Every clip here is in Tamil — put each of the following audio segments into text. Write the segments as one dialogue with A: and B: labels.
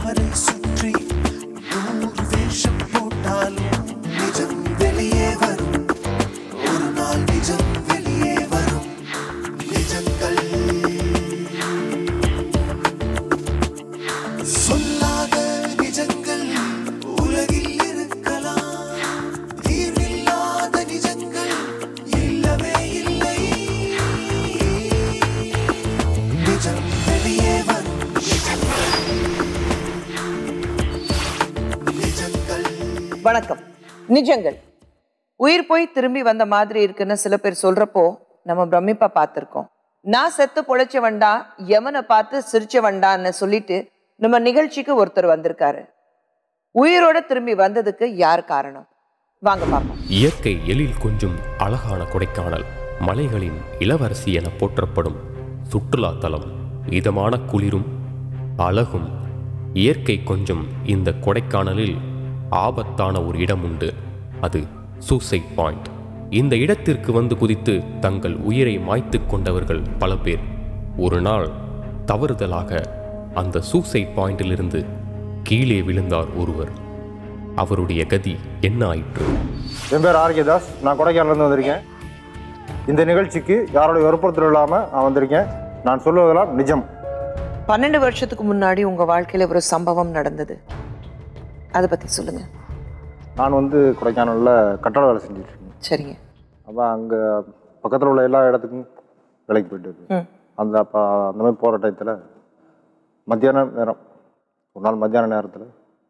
A: அவரை சுற்றி நூறு வேஷம் போட்டாலும் நிஜம் வெளியே வரும் ஒரு நாள் நிஜம் வெளியே வரும் நிஜங்கள் சொல்லாத நிஜங்கள் உலகில் இருக்கலாம் தீர்வில்லாத நிஜங்கள் இல்லவே இல்லை நிஜம் வெளியே வரும் நிஜங்கள்
B: வணக்கம் நிஜங்கள் உயிர் போய் திரும்பி வந்த மாதிரி இருக்குன்னு சில பேர் சொல்றப்போ நம்ம பிரமிப்பா பார்த்திருக்கோம் நான் செத்து பொழைச்சவன்டா யமனை பார்த்து சிரிச்சவன்டான்னு சொல்லிட்டு நம்ம நிகழ்ச்சிக்கு ஒருத்தர் வந்திருக்காரு உயிரோட திரும்பி வந்ததுக்கு யார் காரணம் வாங்க பார்ப்போம்
C: இயற்கை எழில் கொஞ்சும் அழகான கொடைக்கானல் மலைகளின் இளவரசி என போற்றப்படும் சுற்றுலா தலம் இதமான குளிரும் அழகும் இயற்கை கொஞ்சம் இந்த கொடைக்கானலில் ஆபத்தான ஒரு இடம் உண்டு அது சூசைட் பாயிண்ட் இந்த இடத்திற்கு வந்து குதித்து தங்கள் உயிரை மாய்த்துக் கொண்டவர்கள் பல பேர் ஒரு நாள் தவறுதலாக அந்த சூசைட் பாயிண்டிலிருந்து கீழே விழுந்தார் ஒருவர் அவருடைய கதி என்ன ஆயிற்று
D: என் பேர் ஆர்கே தாஸ் நான் கொடைக்கானலேருந்து வந்திருக்கேன் இந்த நிகழ்ச்சிக்கு யாரோட வற்புறுத்தல் இல்லாமல் நான் வந்திருக்கேன் நான் சொல்லுவதெல்லாம் நிஜம்
B: பன்னெண்டு வருஷத்துக்கு முன்னாடி உங்க வாழ்க்கையில ஒரு சம்பவம் நடந்தது அதை பத்தி சொல்லுங்க
D: நான் வந்து கொடைக்கானலில் கட்டட வேலை செஞ்சுட்டு இருக்கேன்
B: சரிங்க
D: அப்போ அங்கே பக்கத்தில் உள்ள எல்லா இடத்துக்கும் வேலைக்கு போயிட்டு இருக்கேன்
B: ம்.
D: அந்த அப்போ அந்த மாதிரி போகிற டயத்தில் மத்தியான நேரம் ஒரு நாள் மத்தியான நேரத்தில்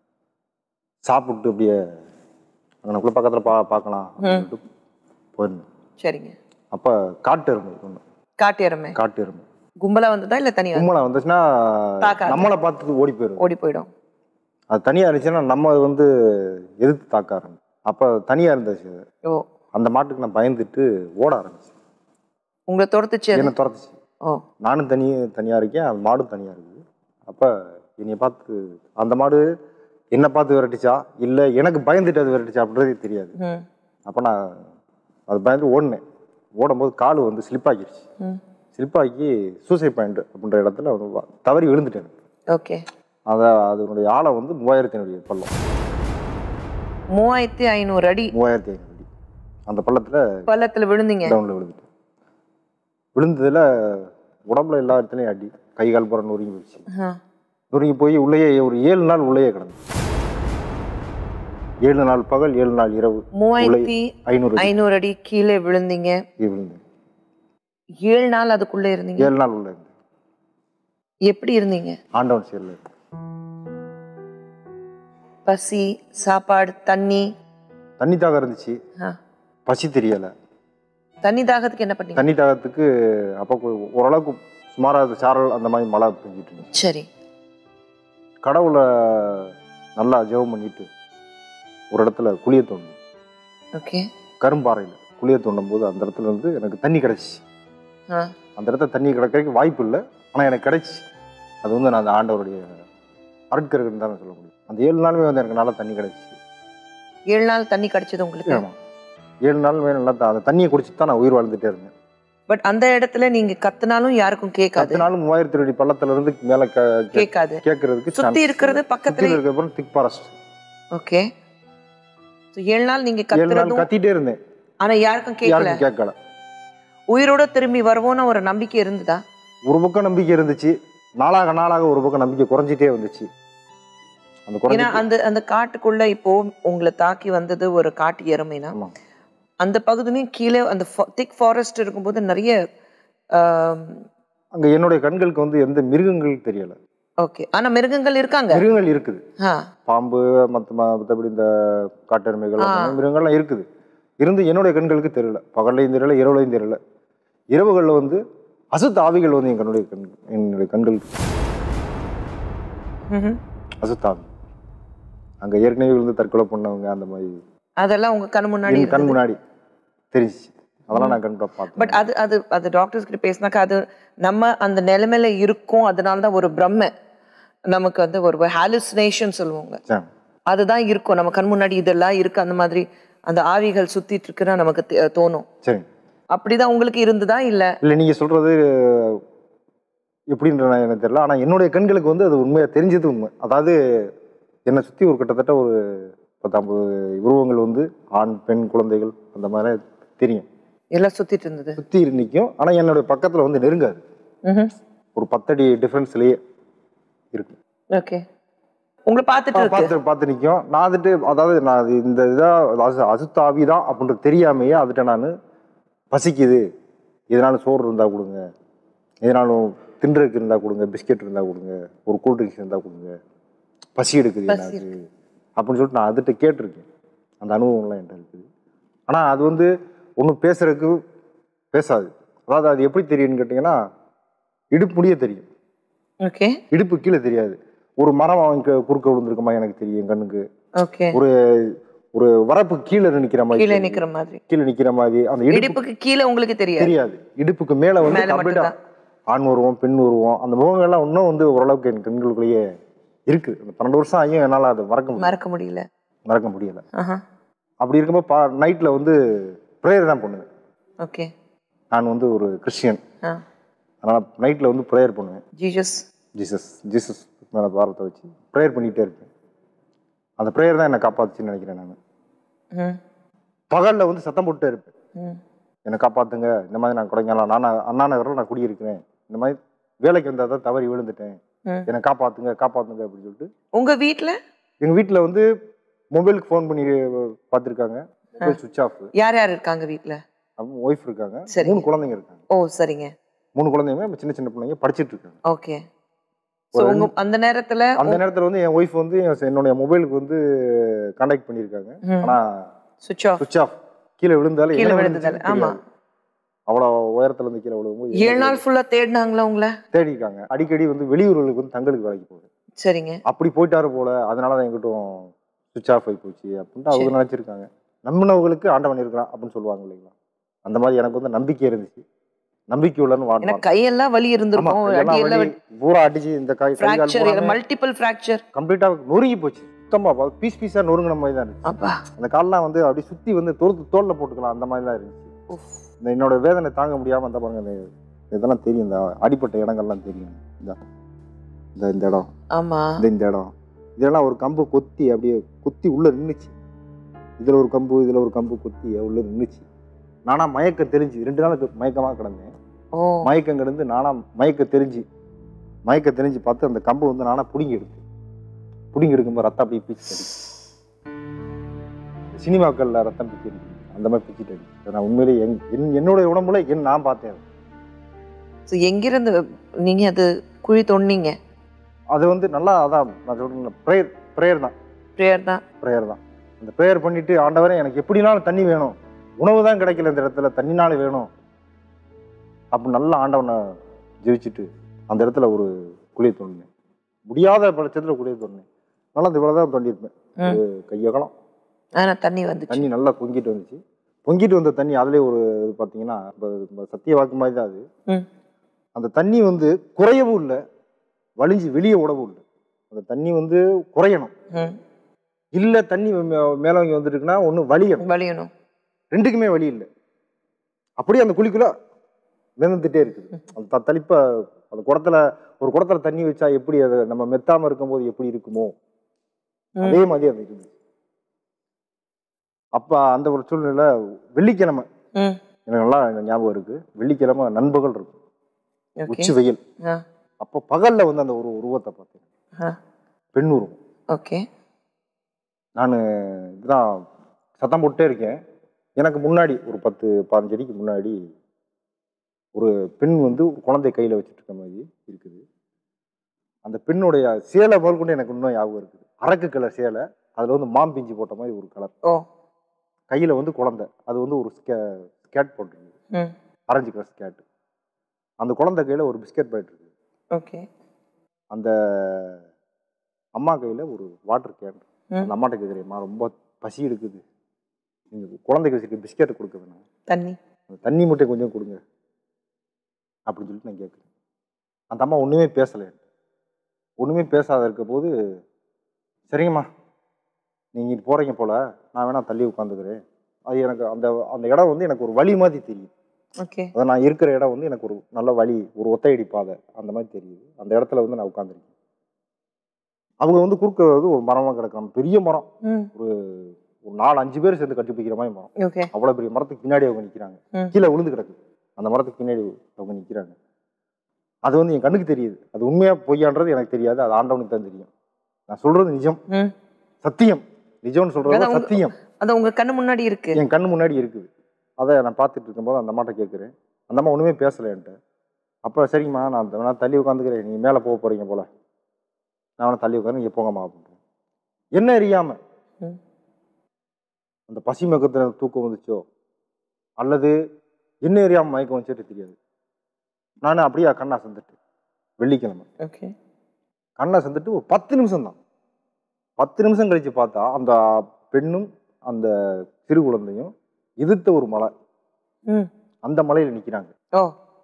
D: சாப்பிட்டு அப்படியே அங்கனக்குள்ளே பக்கத்தில் பா பார்க்கலாம் அப்படின்னு சொல்லிட்டு போயிருந்தேன்
B: சரிங்க
D: அப்போ காட்டு எறும்பு ஒன்று
B: காட்டு எருமை
D: காட்டு எறும்பு
B: கும்பலா வந்ததா இல்ல தனியா
D: கும்பலை வந்துச்சுன்னா
B: தாக்காது.
D: நம்மளை பார்த்து ஓடி போயிடும்
B: ஓடி போயிடும்
D: அது தனியாக இருந்துச்சுன்னா நம்ம அது வந்து எதிர்த்து தாக்க ஆரம்பிச்சு அப்போ தனியாக இருந்துச்சு அது.
B: ஓ
D: அந்த மாட்டுக்கு நான் பயந்துட்டு ஓட ஆரம்பிச்சு
B: உங்களை துரத்துச்சு அது?
D: என்னை துரத்துச்சு
B: ஓ
D: நானும் தனி தனியாக இருக்கேன் அந்த மாடும் தனியாக இருக்குது அப்போ என்னைய பார்த்து அந்த மாடு என்னை பார்த்து விரட்டுச்சா இல்லை எனக்கு பயந்துட்டு அது விரட்டுச்சா அப்படின்றதே தெரியாது
B: ம்
D: அப்போ நான் அது பயந்து ஓடினேன் ஓடும்போது கால் வந்து ஸ்லிப் ஆகிடுச்சு
B: ம்
D: ஸ்லிப் ஆகி சூசைட் பாயிண்ட் அப்படின்ற இடத்துல வந்து வ- தவறி விழுந்துட்டேன்
B: ஓகே
D: அதை அதனுடைய ஆழம் வந்து மூவாயிரத்தி ஐநூறு பள்ளம்
B: மூவாயிரத்தி ஐநூறு அடி
D: மூவாயிரத்தி ஐநூறு அடி அந்த பள்ளத்தில்
B: பள்ளத்துல விழுந்தீங்க
D: டவுனில் விழுந்துட்டேன் விழுந்ததில் உடம்புல எல்லா இடத்துலையும் அடி கை கால் புறம் நொறுங்கி போயிடுச்சு
B: ஆ.
D: நொறுங்கி போய் உள்ளேயே ஒரு ஏழு நாள் உள்ளேயே கிடந்து ஏழு நாள் பகல் ஏழு நாள் இரவு
B: மூவாயிரத்தி
D: ஐநூறு அடி
B: ஐநூறு அடி கீழே விழுந்தீங்க
D: விழுந்தேன்
B: ஏழு நாள் அதுக்குள்ள இருந்தீங்க
D: ஏழு நாள் உள்ள இருந்தேன்
B: எப்படி இருந்தீங்க
D: ஆண்டவன் சேர்ல இருந்தேன்
B: பசி சாப்பாடு தண்ணி
D: தண்ணி தாகம் இருந்துச்சு
B: ஆ.
D: பசி தெரியலை
B: தண்ணி தாகத்துக்கு என்ன பண்ணீங்க
D: தண்ணி தாகத்துக்கு அப்போ கொ- ஓரளவுக்கு சுமாராக சாரல் அந்த மாதிரி மழை பெஞ்சிட்டு இருந்துச்சு
B: சரி
D: கடவுளை நல்லா ஜெபம் பண்ணிட்டு ஒரு இடத்துல குழிய தோண்டும்
B: ஓகே
D: கரும்பாறையில் குழிய தோண்டும் போது அந்த இடத்துல இருந்து எனக்கு தண்ணி கிடச்சிச்சு
B: ஆ
D: அந்த இடத்துல தண்ணி கிடைக்கிறதுக்கு வாய்ப்பு இல்லை ஆனால் எனக்கு கிடைச்சி அது வந்து நான் அந்த ஆண்டவருடைய அருட்கருக்குன்னு தான் சொல்ல முடியும் அந்த ஏழு நாளுமே வந்து எனக்கு நல்லா தண்ணி கிடைச்சி
B: ஏழு நாள் தண்ணி கிடைச்சது உங்களுக்கு
D: ஆமாம் ஏழு நாளுமே நல்லா த- அந்த தண்ணியை குடிச்சிட்டு தான் நான் உயிர் வாழ்ந்துட்டே இருந்தேன்
B: பட் அந்த இடத்துல நீங்க கத்துனாலும் யாருக்கும் கேட்காது
D: பத்து நாளும் மூவாயிரத்தி அடி பள்ளத்துல இருந்து மேலே
B: கேட்காது
D: கேட்கறதுக்கு
B: சுத்தி இருக்கிறது பக்கத்துல
D: சுற்றி இருக்கிற திக் ஃபாரஸ்ட்
B: ஓகே ஏழு நாள் நீங்க
D: ஏழு நாள்
B: கத்துறதும்
D: கத்திட்டே இருந்தேன்
B: ஆனா யாருக்கும் கேட்கல
D: யாருக்கும் கேட்கல
B: உயிரோட திரும்பி வருவோம்னு ஒரு நம்பிக்கை இருந்ததா
D: ஒரு பக்கம் நம்பிக்கை இருந்துச்சு நாளாக நாளாக ஒரு பக்கம் நம்பிக்கை குறைஞ்சிட்டே வந்துச்சு அந்த
B: ஏன்னா
D: குறைஞ்சி
B: அந்த அந்த காட்டுக்குள்ள இப்போ உங்களை தாக்கி வந்தது ஒரு காட்டு எருமைனா
D: ஆமா
B: அந்த பகுதியிலையும் கீழே அந்த திக் ஃபாரஸ்ட் இருக்கும்போது நிறைய
D: அங்க என்னுடைய கண்களுக்கு வந்து எந்த மிருகங்கள் தெரியல
B: ஓகே ஆனா மிருகங்கள் இருக்காங்க
D: மிருகங்கள் இருக்குது
B: ஆ,
D: பாம்பு மற்ற மற்றபடி இந்த காட்டெருமைகள்
B: ஆ.
D: அந்த மாதிரி மிருகங்கள்லாம் இருக்குது இருந்து என்னுடைய கண்களுக்கு தெரியல பகல்லையும் தெரியல இரவுலையும் தெரியல இரவுகளில் வந்து அசுத்த ஆவிகள் வந்து என் கண்ணுடைய கண் என்னுடைய கண்களுக்கு
B: ம்ஹும்.
D: அசுத்த ஆவி அங்க ஏற்கனவே விழுந்து தற்கொலை பண்ணவங்க அந்த மாதிரி
B: அதெல்லாம் உங்க கண் முன்னாடி
D: என் கண் முன்னாடி தெரிஞ்சிச்சு அதெல்லாம் நான் கண்கூட பார்த்தேன்
B: பட் அது அது அது டாக்டர்ஸ் கிட்ட பேசினாக்கா அது நம்ம அந்த நிலைமையில இருக்கோம் அதனால தான் ஒரு பிரம்மை நமக்கு வந்து ஒரு ஹாலுசினேஷன் சொல்லுவாங்க
D: சரி.
B: அதுதான் இருக்கும் நம்ம கண் முன்னாடி இதெல்லாம் இருக்கு அந்த மாதிரி அந்த ஆவிகள் சுத்திட்டு இருக்குன்னா நமக்கு தெ- தோணும்
D: சரி
B: அப்படிதான் உங்களுக்கு இருந்ததா இல்ல
D: இல்லை நீங்கள் சொல்கிறது எப்படின்ற நான் எனக்கு தெரியல ஆனால் என்னுடைய கண்களுக்கு வந்து அது உண்மையாக தெரிஞ்சது உண்மை அதாவது என்னை சுற்றி ஒரு கிட்டத்தட்ட ஒரு பத்தொம்பது உருவங்கள் வந்து ஆண் பெண் குழந்தைகள் அந்த மாதிரி தெரியும்
B: எல்லாம் சுத்திட்டு இருந்தது
D: சுற்றி நிற்கும் ஆனால் என்னுடைய பக்கத்தில் வந்து நெருங்காது
B: ம்ஹும்.
D: ஒரு பத்தடி டிஃப்ரென்ஸ்லேயே இருக்கு
B: ஓகே உங்களை பார்த்துட்டு இருக்கு
D: பார்த்து பார்த்து நிற்கும் நான் அதுட்டு அதாவது நான் அது இந்த இதாக அசு அசுத்தாவி தான் அப்படின்றது தெரியாமையே அதுட்ட நான் பசிக்குது எதனாலும் சோறு இருந்தால் கொடுங்க எதனாலும் தின்றதுக்கு இருந்தால் கொடுங்க பிஸ்கெட் இருந்தால் கொடுங்க ஒரு கூல் ட்ரிங்க்ஸ் இருந்தால் கொடுங்க பசி எடுக்குது
B: பசி
D: எனக்கு அப்படின்னு சொல்லிட்டு நான் அதுட்ட கேட்டிருக்கேன் அந்த அனுபவம்லாம் என்கிட்ட இருக்குது ஆனால் அது வந்து ஒன்றும் பேசுறதுக்கு பேசாது அதாவது அது எப்படி தெரியும்னு கேட்டிங்கன்னா இடுப்பு முடிய தெரியும்
B: ஓகே
D: இடுப்பு கீழே தெரியாது ஒரு மரம் அவங்க குறுக்க விழுந்திருக்குமா எனக்கு தெரியும் என் கண்ணுக்கு
B: ஓகே
D: ஒரு ஒரு வரப்பு கீழே நிக்கிற மாதிரி
B: கீழே
D: தெரியும்.
B: நிக்கிற மாதிரி
D: கீழே நிக்கிற மாதிரி அந்த இடுப்பு
B: இடுப்புக்கு கீழே உங்களுக்கு தெரியாது
D: தெரியாது இடுப்புக்கு மேல வந்து
B: மேல
D: கம்ப்ளீட்டா
B: மட்டும்தான்.
D: ஆண் உருவம் பெண் உருவம் அந்த முகங்கள்லாம் இன்னும் வந்து ஓரளவுக்கு என் கண்களுக்குள்ளேயே இருக்கு அந்த பன்னெண்டு வருஷம் ஆகியும் என்னால் அதை மறக்க முடியல
B: மறக்க முடியல
D: மறக்க முடியல
B: ஆஹா
D: அப்படி இருக்கும்போது பா நைட்டில் வந்து ப்ரேயர் தான் பண்ணுவேன்
B: ஓகே
D: நான் வந்து ஒரு கிறிஸ்டியன்
B: ஆ
D: அதனால் நைட்டில் வந்து ப்ரேயர் பண்ணுவேன்
B: ஜீசஸ்
D: ஜீசஸ் ஜீசஸ் மேலே பாரத்தை வச்சு ப்ரேயர் பண்ணிகிட்டே இருப்பேன் அந்த ப்ரேயர் தான் என்னை காப்பாத்துச்சுன்னு நினைக்கிறேன் நான்
B: ம்
D: பகலில் வந்து சத்தம் போட்டுட்டே இருப்பேன்
B: ம்
D: என்னை காப்பாத்துங்க இந்த மாதிரி நான் கொடைக்கானல் நான் அண்ணா நகரில் நான் குடியிருக்கிறேன் இந்த மாதிரி வேலைக்கு வந்தால் தான் தவறி விழுந்துட்டேன்
B: ம்.
D: என்னை காப்பாத்துங்க காப்பாத்துங்க அப்படின்னு சொல்லிட்டு
B: உங்க வீட்ல
D: எங்கள் வீட்டில் வந்து மொபைலுக்கு ஃபோன் பண்ணி பார்த்துருக்காங்க மொபைல் சுவிச் ஆஃப்
B: யார் யார் இருக்காங்க வீட்ல
D: அவங்க ஒய்ஃப் இருக்காங்க
B: சரிங்க.
D: மூணு குழந்தைங்க இருக்காங்க
B: ஓ சரிங்க
D: மூணு குழந்தைங்க சின்ன சின்ன பிள்ளைங்க படிச்சிட்டு இருக்காங்க
B: ஓகே சோ உங்க அந்த நேரத்துல
D: அந்த நேரத்தில் வந்து என் ஒய்ஃப் வந்து என் என்னுடைய மொபைலுக்கு வந்து கான்டாக்ட் பண்ணியிருக்காங்க
B: ம்.
D: ஆனால்
B: சுவிட்ச் ஆஃப்
D: சுவிச் ஆஃப் கீழே விழுந்தாலும்
B: கீழே
D: என்ன
B: விழுந்ததால,
D: விழுந்துச்சுன்னு
B: ஆமா.
D: தெரியாது. அவ்வளோ உயரத்துல இருந்து கீழே விழும்போது
B: ஏழு நாள் ஃபுல்லா தேடினாங்களா உங்களை
D: தேடி இருக்காங்க அடிக்கடி வந்து வெளியூர்களுக்கு வந்து தங்களுக்கு வேலைக்கு போகுது
B: சரிங்க
D: அப்படி போயிட்டாரு போல அதனால தான் எங்கிட்டும் சுவிச் ஆஃப் ஆகி போச்சு அப்படின்ட்டு அவங்க நினைச்சிருக்காங்க நம்பினவங்களுக்கு ஆண்டவன் இருக்கிறான் அப்படின்னு சொல்லுவாங்க இல்லைங்களா அந்த மாதிரி எனக்கு வந்து நம்பிக்கை இருந்துச்சு நம்பிக்கை உள்ளன்னு
B: எனக்கு
D: வாழ்க்கை
B: கையெல்லாம் வலி இருந்திருக்கும் அடி எல்லாம்
D: பூரா அடிச்சு இந்த கை
B: ஃப்ராக்சர் மல்டிபிள் ஃப்ராக்சர்
D: கம்ப்ளீட்டா நொறுங்கி போச்சு சுத்தமா பீஸ் பீஸா நொறுங்கின மாதிரி தான் இருந்துச்சு
B: அப்பா
D: அந்த கால்லாம் வந்து அப்படியே சுத்தி வந்து தோல் தோல்ல போட்டுக்கலாம் அந்த மாதிரி தான் இருந்துச்சு
B: உஃப்.
D: இந்த என்னோட வேதனை தாங்க முடியாம அந்த பாருங்க இந்த இதெல்லாம் தெரியும் இந்த அடிப்பட்ட இடங்கள்லாம் தெரியும் இந்த இந்த இந்த இடம்
B: ஆமா
D: இந்த இந்த இடம் இதெல்லாம் ஒரு கம்பு கொத்தி அப்படியே கொத்தி உள்ள நின்றுச்சு இதுல ஒரு கம்பு இதுல ஒரு கம்பு கொத்தி உள்ள நின்றுச்சு நானா மயக்கம் தெரிஞ்சு ரெண்டு நாளுக்கு மயக்கமா கிடந்தேன்
B: ஓ
D: மயக்கம் கிடந்து நானா மயக்க தெரிஞ்சு மயக்க தெரிஞ்சு பார்த்து அந்த கம்பு வந்து நானா பிடுங்கி எடுத்து பிடுங்கி எடுக்கும்போது ரத்தம் அப்படியே பீச்சு அடிக்கும் சினிமாக்கள்ல ரத்தம் பிச்சு அடிக்கும் அந்த மாதிரி பிச்சுட்டு அடிக்கும் நான் உண்மையிலேயே என் என்- என்னுடைய உடம்புல என் நான் பார்த்தேன் அது.
B: So, எங்கிருந்து நீங்க அது குழி தொன்னீங்க
D: அது வந்து நல்லா அதான் நான் சொல்றேன் ப்ரேயர் ப்ரேயர் தான்
B: ப்ரேயர் தான்
D: ப்ரேயர் தான் அந்த ப்ரேயர் பண்ணிட்டு ஆண்டவரே எனக்கு எப்படினாலும் தண்ணி வேணும் உணவு தான் கிடைக்கல இந்த இடத்துல தண்ணினாலும் வேணும் அப்படி நல்லா ஆண்டவனை ஜெயிச்சுட்டு அந்த இடத்துல ஒரு குழியை தோண்டினேன் முடியாத பட்சத்தில் குழியை தோண்டினேன் நல்லா இந்த இவ்வளோ தான் தோண்டியிருப்பேன்
B: ம்.
D: ஒரு கையகலம்
B: ஆனா தண்ணி வந்துச்சு
D: தண்ணி நல்லா பொங்கிட்டு வந்துச்சு பொங்கிட்டு வந்த தண்ணி அதுலேயே ஒரு இது பார்த்தீங்கன்னா இப்போ சத்திய வாக்கு மாதிரி தான் அது
B: ம்.
D: அந்த தண்ணி வந்து குறையவும் இல்லை வலிஞ்சு வெளியே விடவும் இல்லை அந்த தண்ணி வந்து குறையணும்
B: ம்.
D: இல்ல தண்ணி மே- மேலவங்க வந்துருக்குன்னா ஒண்ணு வலியணும்
B: வலியணும்
D: ரெண்டுக்குமே வழி இல்லை அப்படியே அந்த குழிக்குள்ள மிதந்துட்டே இருக்குது அந்த த- தளிப்ப அந்த குடத்துல ஒரு குடத்துல தண்ணி வச்சா எப்படி அது நம்ம மெத்தாம இருக்கும்போது எப்படி இருக்குமோ
B: ம்.
D: அதே மாதிரி அது இருந்துச்சு அப்ப அந்த ஒரு சூழ்நிலை வெள்ளிக்கிழமை
B: ம்
D: எனக்கு நல்லா எனக்கு ஞாபகம் இருக்கு வெள்ளிக்கிழமை நண்பகல் இருக்கும்
B: ஓகே
D: உச்சி வெயில்
B: ஆ
D: அப்போ பகல்ல வந்து அந்த ஒரு உருவத்தை பார்த்தேன்
B: ஆ
D: பெண் உருவம்
B: ஓகே
D: நான் இதுதான் சத்தம் போட்டே இருக்கேன் எனக்கு முன்னாடி ஒரு பத்து பதினஞ்சு அடிக்கு முன்னாடி ஒரு பெண் வந்து ஒரு குழந்தை கையில் வச்சுட்டு இருக்க மாதிரி இருக்குது அந்த பெண்ணுடைய சேலை முதல் கொண்டு எனக்கு இன்னும் ஞாபகம் இருக்குது அரக்கு கலர் சேலை அதில் வந்து மாம் பிஞ்சு போட்ட மாதிரி ஒரு கலர்
B: ஓ
D: கையில் வந்து குழந்தை அது வந்து ஒரு ஸ்கே ஸ்கேட் போட்டிருக்கு
B: ம்
D: ஆரஞ்சு கலர் ஸ்கேட் அந்த குழந்தை கையில் ஒரு பிஸ்கட் பாக்கெட் இருக்குது
B: ஓகே
D: அந்த அம்மா கையில் ஒரு வாட்டர் கேன்
B: ம்.
D: அந்த அம்மாட்ட கேட்குறேம்மா ரொம்ப பசி எடுக்குது நீங்கள் குழந்தைக்கு வச்சுருக்க பிஸ்கெட்டை கொடுக்க வேணாம்
B: தண்ணி
D: அந்த தண்ணி மட்டும் கொஞ்சம் கொடுங்க அப்படின்னு சொல்லிட்டு நான் கேட்குறேன் அந்த அம்மா ஒன்றுமே பேசலை ஒன்றுமே பேசாத இருக்க போது சரிங்கம்மா நீங்கள் இது போகிறீங்க போல் நான் வேணா தள்ளி உட்காந்துக்கிறேன் அது எனக்கு அந்த அந்த இடம் வந்து எனக்கு ஒரு வழி மாதிரி தெரியும்
B: ஓகே
D: அதான் நான் இருக்கிற இடம் வந்து எனக்கு ஒரு நல்ல வழி ஒரு ஒத்தையடி பாதை அந்த மாதிரி தெரியுது அந்த இடத்துல வந்து நான் உட்காந்துருக்கேன் அவங்க வந்து குறுக்க வந்து ஒரு மரமாக கிடக்காம பெரிய மரம்
B: ம்
D: ஒரு ஒரு நாலு அஞ்சு பேர் சேர்ந்து கட்டி பிடிக்கிற மாதிரி மரம்
B: ஓகே
D: அவ்வளோ பெரிய மரத்துக்கு பின்னாடி அவங்க நிற்கிறாங்க
B: ம்.
D: கீழே விழுந்து கிடக்கு அந்த மரத்துக்கு பின்னாடி அவங்க நிற்கிறாங்க அது வந்து என் கண்ணுக்கு தெரியுது அது உண்மையா பொய்யான்றது எனக்கு தெரியாது அது ஆண்டவனுக்கு தான் தெரியும் நான் சொல்றது நிஜம்
B: ம்
D: சத்தியம் நிஜம்னு சொல்றது
B: அதான் உங்க-
D: சத்தியம்
B: அது உங்க கண்ணு முன்னாடி இருக்கு
D: என் கண்ணு முன்னாடி இருக்குது அதை நான் பார்த்துட்டு இருக்கும்போது அந்த அம்மாட்ட கேட்குறேன் அந்த அம்மா ஒன்றுமே பேசலை என்கிட்ட அப்போ சரிங்கம்மா நான் நான் தள்ளி உட்காந்துக்கிறேன் நீங்கள் மேலே போக போகிறீங்க போல நான் அவனை தள்ளி உட்காந்து இங்கே போங்கம்மா அப்படின்றேன் என்ன அறியாம
B: ம்.
D: அந்த பசி மயக்கத்தில் தூக்கம் வந்துச்சோ அல்லது என்ன அறியாம மயக்கம் வந்துச்சுட்டு தெரியாது நான் அப்படியே கண்ணா சந்துட்டு வெள்ளிக்கிழமை
B: ஓகே
D: கண்ணை சந்துட்டு ஒரு பத்து நிமிஷம் தான் பத்து நிமிஷம் கழிச்சு பார்த்தா அந்த பெண்ணும் அந்த சிறு குழந்தையும் எதிர்த்த ஒரு மலை
B: ம்
D: அந்த மலையில் நிற்கிறாங்க
B: ஓ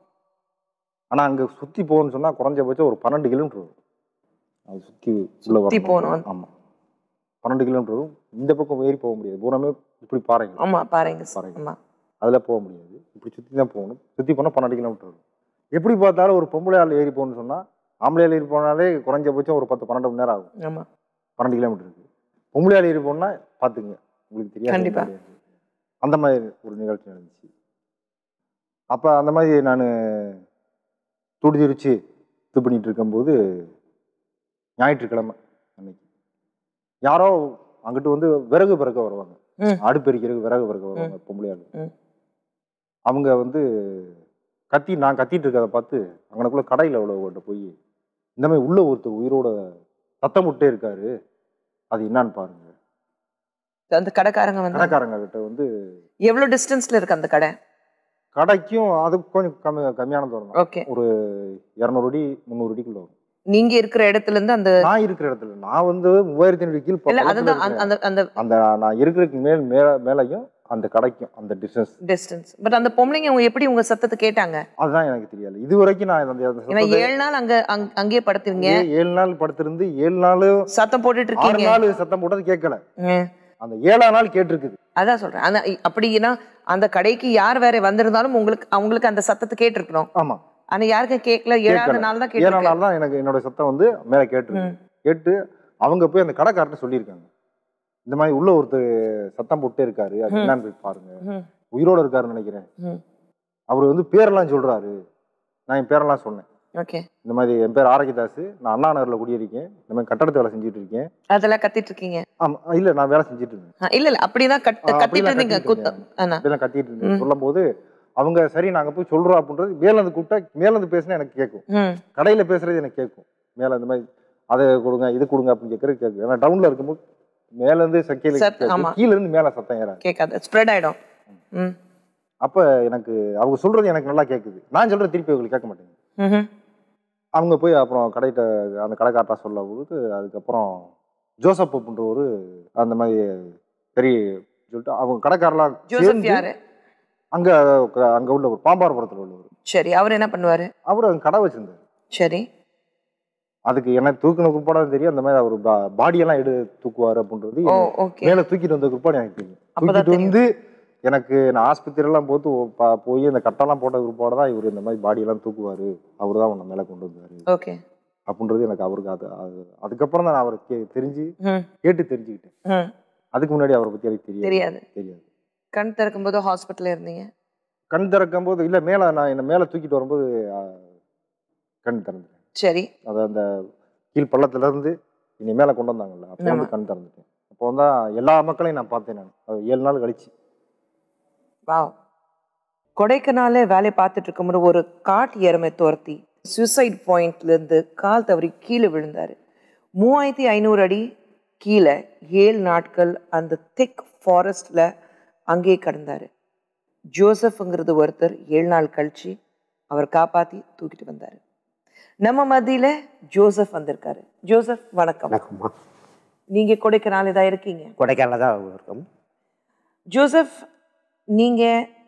D: ஆனால் அங்கே சுற்றி போகணும்னு சொன்னால் குறைஞ்சபட்சம் ஒரு பன்னெண்டு கிலோமீட்டர் வரும் அது சுற்றி உள்ள
B: சுத்தி போகணும்.
D: ஆமாம் பன்னெண்டு கிலோமீட்டர் வரும் இந்த பக்கம் ஏறி போக முடியாது பூராமே இப்படி பாருங்க
B: ஆமா பாருங்க சார்.
D: பாருங்க.
B: ஆமா
D: அதில் போக முடியாது இப்படி சுற்றி தான் போகணும் சுற்றி போனால் பன்னெண்டு கிலோமீட்டர் வரும் எப்படி பார்த்தாலும் ஒரு பொம்பளை ஆள் ஏறி போகணும்னு சொன்னால் ஆம்பளை ஆள் ஏறி போனாலே குறைஞ்சபட்சம் ஒரு பத்து பன்னெண்டு மணி நேரம் ஆகும்
B: ஆமா
D: பன்னெண்டு கிலோமீட்டர் இருக்கு பொம்பளை ஆள் ஏறி போனா பார்த்துங்க உங்களுக்கு தெரியாது
B: கண்டிப்பா.
D: தெரியாது. அந்த மாதிரி ஒரு நிகழ்ச்சி நடந்துச்சு அப்போ அந்த மாதிரி நான் துடிதிரிச்சு இது பண்ணிட்டு இருக்கும்போது ஞாயிற்றுக்கிழமை அன்னைக்கு யாரோ அங்கிட்டு வந்து விறகு பிறக்க வருவாங்க
B: ம்.
D: அடுப்பெரிக்கிறதுக்கு விறகு பிறக்க வருவாங்க பொம்பளை ஆளு
B: ம்.
D: அவங்க வந்து கத்தி நான் கத்திட்டு இருக்கதை பார்த்து அங்கனக்குள்ள கடையில் உள்ளவங்கள்ட்ட போய் இந்த மாதிரி உள்ள ஒருத்தர் உயிரோட சத்தம் விட்டே இருக்காரு அது என்னன்னு பாருங்க
B: அந்த கடைக்காரங்க வந்து
D: கடைக்காரங்க கிட்ட வந்து
B: எவ்வளவு டிஸ்டன்ஸ்ல இருக்கு அந்த கடை
D: கடைக்கும் அது கொஞ்சம் கம்மி கம்மியான தூரம் தான்
B: ஓகே
D: ஒரு இரநூறு அடி முந்நூறு அடிக்குள்ள வரும்
B: நீங்க இருக்கிற இடத்துல இருந்து அந்த
D: நான் இருக்கிற இடத்துல நான் வந்து மூவாயிரத்தி ஐநூறு கீழ்
B: இல்ல
D: பக்கத்துல
B: அதுதான் அந்த-
D: இருக்கிறேன்.
B: அந்த அந்த
D: அந்த நான் இருக்கிறதுக்கு மேல் மேல மேலையும் அந்த கடைக்கும் அந்த டிஸ்டன்ஸ்
B: டிஸ்டன்ஸ் பட் அந்த பொம்பளைங்க அவங்க எப்படி உங்க சத்தத்தை கேட்டாங்க
D: அதுதான் எனக்கு தெரியல இது வரைக்கும் நான் அந்த அந்த
B: ஏன்னா
D: சத்தத்தை-
B: ஏழு நாள் அங்க அங்க- அங்கேயே படுத்துறீங்க
D: ஏ- ஏழு நாள் படுத்திருந்து ஏழு நாள்
B: சத்தம் போட்டுட்டு
D: ஆறு
B: இருக்கீங்க
D: நாள் சத்தம் போட்டது கேட்கல
B: ம்.
D: அந்த ஏழாம் நாள் கேட்டிருக்குது
B: அதான் சொல்றேன் அந்த அப்படின்னா அந்த கடைக்கு யார் வேற வந்திருந்தாலும் உங்களுக்கு அவங்களுக்கு அந்த சத்தத்தை கேட்டிருக்கணும்
D: ஆமா
B: ஆனா யாருக்கும் கேட்கல ஏழாவது
D: கேட்கல.
B: நாள் தான்
D: ஏழாம்
B: கேட்டிருக்கு
D: நாள் தான் எனக்கு என்னோட சத்தம் வந்து மேல கேட்டிருக்கு
B: ம்.
D: கேட்டு அவங்க போய் அந்த கடைக்காரர்ட்ட சொல்லியிருக்காங்க இந்த மாதிரி உள்ள ஒருத்தர் சத்தம் போட்டே இருக்காரு அது
B: ம்.
D: என்னன்னு போய் பாருங்க
B: ம்.
D: உயிரோட இருக்காருன்னு நினைக்கிறேன்
B: ம்.
D: அவர் வந்து பேரெல்லாம் சொல்றாரு நான் என் பேரெல்லாம் சொன்னேன்
B: ஓகே
D: இந்த மாதிரி என் பேர் ஆரோக்கியதாஸ் நான் அண்ணா நகர்ல குடியிருக்கேன் இந்த மாதிரி கட்டடத்து வேலை செஞ்சுட்டு இருக்கேன்
B: அதெல்லாம் கத்திட்டு இருக்கீங்க
D: ஆமா இல்ல நான் வேலை செஞ்சுட்டு இருந்தேன்
B: ஆ, இல்ல இல்ல அப்படிதான் கட்
D: ஆ,
B: கத்திட்டு
D: அப்படிதான்
B: இருந்தீங்க
D: கத்திட்டு
B: குத்த
D: இருந்தேன்.
B: ஆனா
D: அப்படிலாம் கத்திட்டு இருந்தேன்
B: ம்.
D: சொல்லும் போது அவங்க சரி நாங்க போய் சொல்றோம் அப்படின்றது மேல இருந்து கூப்பிட்டா மேல இருந்து பேசினா எனக்கு கேட்கும்
B: ம்
D: கடையில பேசுறது எனக்கு கேட்கும் மேல இந்த மாதிரி அதை கொடுங்க இது கொடுங்க அப்படின்னு கேட்கறது கேட்கும் ஏன்னா டவுன்ல இருக்கும்போது மேல இருந்து சக்கையில
B: சத்-
D: கேட்கும்.
B: ஆமா.
D: கீழ இருந்து மேல சத்தம் ஏறாது
B: கேட்காது ஸ்ப்ரெட் ஆயிடும் ம்
D: அப்ப எனக்கு அவங்க சொல்றது எனக்கு நல்லா கேட்குது நான் சொல்றது திருப்பி அவங்களுக்கு கேட்க மாட்டேங்குது
B: ம்ஹும்.
D: அவங்க போய் அப்புறம் கடையிட்ட அந்த கடைக்காரட்டா சொல்ல போது அதுக்கப்புறம் ஜோசப் அப்படின்றவரு அந்த மாதிரி சரி சொல்லிட்டு அவங்க கடைக்காரெல்லாம்
B: ஜோசப்
D: சேர்ந்து
B: யாரு
D: அங்க அங்க உள்ள ஒரு பாம்பாரபுரத்துல உள்ளவர்
B: சரி அவர் என்ன பண்ணுவாரு
D: அவர் அங்க கடை வச்சிருந்தாரு
B: சரி
D: அதுக்கு என்ன தூக்கின குறிப்பாடு தெரியும் அந்த மாதிரி அவர் பாடியெல்லாம் எடு தூக்குவாரு அப்படின்றது
B: ஓ
D: எனக்கு
B: ஓகே
D: மேல தூக்கிட்டு வந்த குறிப்பாடு எனக்கு தெரியும்
B: அப்பதான்
D: தூக்கிட்டு வந்து எனக்கு நான் ஆஸ்பத்திரி எல்லாம் போத்து ப- போய் அந்த கட்டெல்லாம் போட்ட குறிப்பாடு தான் இவர் இந்த மாதிரி பாடியெல்லாம் தூக்குவாரு அவர் தான் உன்னை மேல கொண்டு வந்தாரு
B: ஓகே
D: அப்படின்றது எனக்கு அவருக்கு அது அது- அதுக்கப்புறம் தான் நான் அவரை கே- தெரிஞ்சு
B: ம்
D: கேட்டு தெரிஞ்சுக்கிட்டேன்
B: ம்
D: அதுக்கு முன்னாடி அவரை பத்தி எனக்கு தெரியாது
B: தெரியாது
D: தெரியாது
B: கண் திறக்கும் போது ஹாஸ்பிட்டல்ல இருந்தீங்க
D: கண் திறக்கும் போது இல்ல மேல நான் என்ன மேல தூக்கிட்டு வரும்போது ஆ, கண் திறந்துட்டேன்
B: சரி
D: அது அந்த கீழ் பள்ளத்துல இருந்து இனி மேல கொண்டு வந்தாங்கல்ல அப்போ வந்து
B: ஆமா.
D: கண் திறந்துட்டேன் அப்போ வந்து எல்லா மக்களையும் நான் பார்த்தேன் நான் அது ஏழு நாள் கழிச்சு
B: வாவ் கொடைக்கானல்ல வேலை பார்த்துட்டு இருக்கும்போது ஒரு காட்டு எருமை துரத்தி சூசைட் பாயிண்ட்ல இருந்து கால் தவறி கீழே விழுந்தாரு மூவாயிரத்தி ஐநூறு அடி கீழே ஏழு நாட்கள் அந்த திக் ஃபாரஸ்ட்ல அங்கேயே கிடந்தாரு ஜோசப்ங்கிறது ஒருத்தர் ஏழு நாள் கழிச்சு அவர் காப்பாத்தி தூக்கிட்டு வந்தாரு நம்ம மத்தியில ஜோசப் வந்திருக்காரு ஜோசப் வணக்கம்
E: வணக்கம்மா
B: நீங்க கொடைக்கானல் தான் இருக்கீங்க
E: கொடைக்கானல தான் இருக்கோம்
B: ஜோசப் நீங்க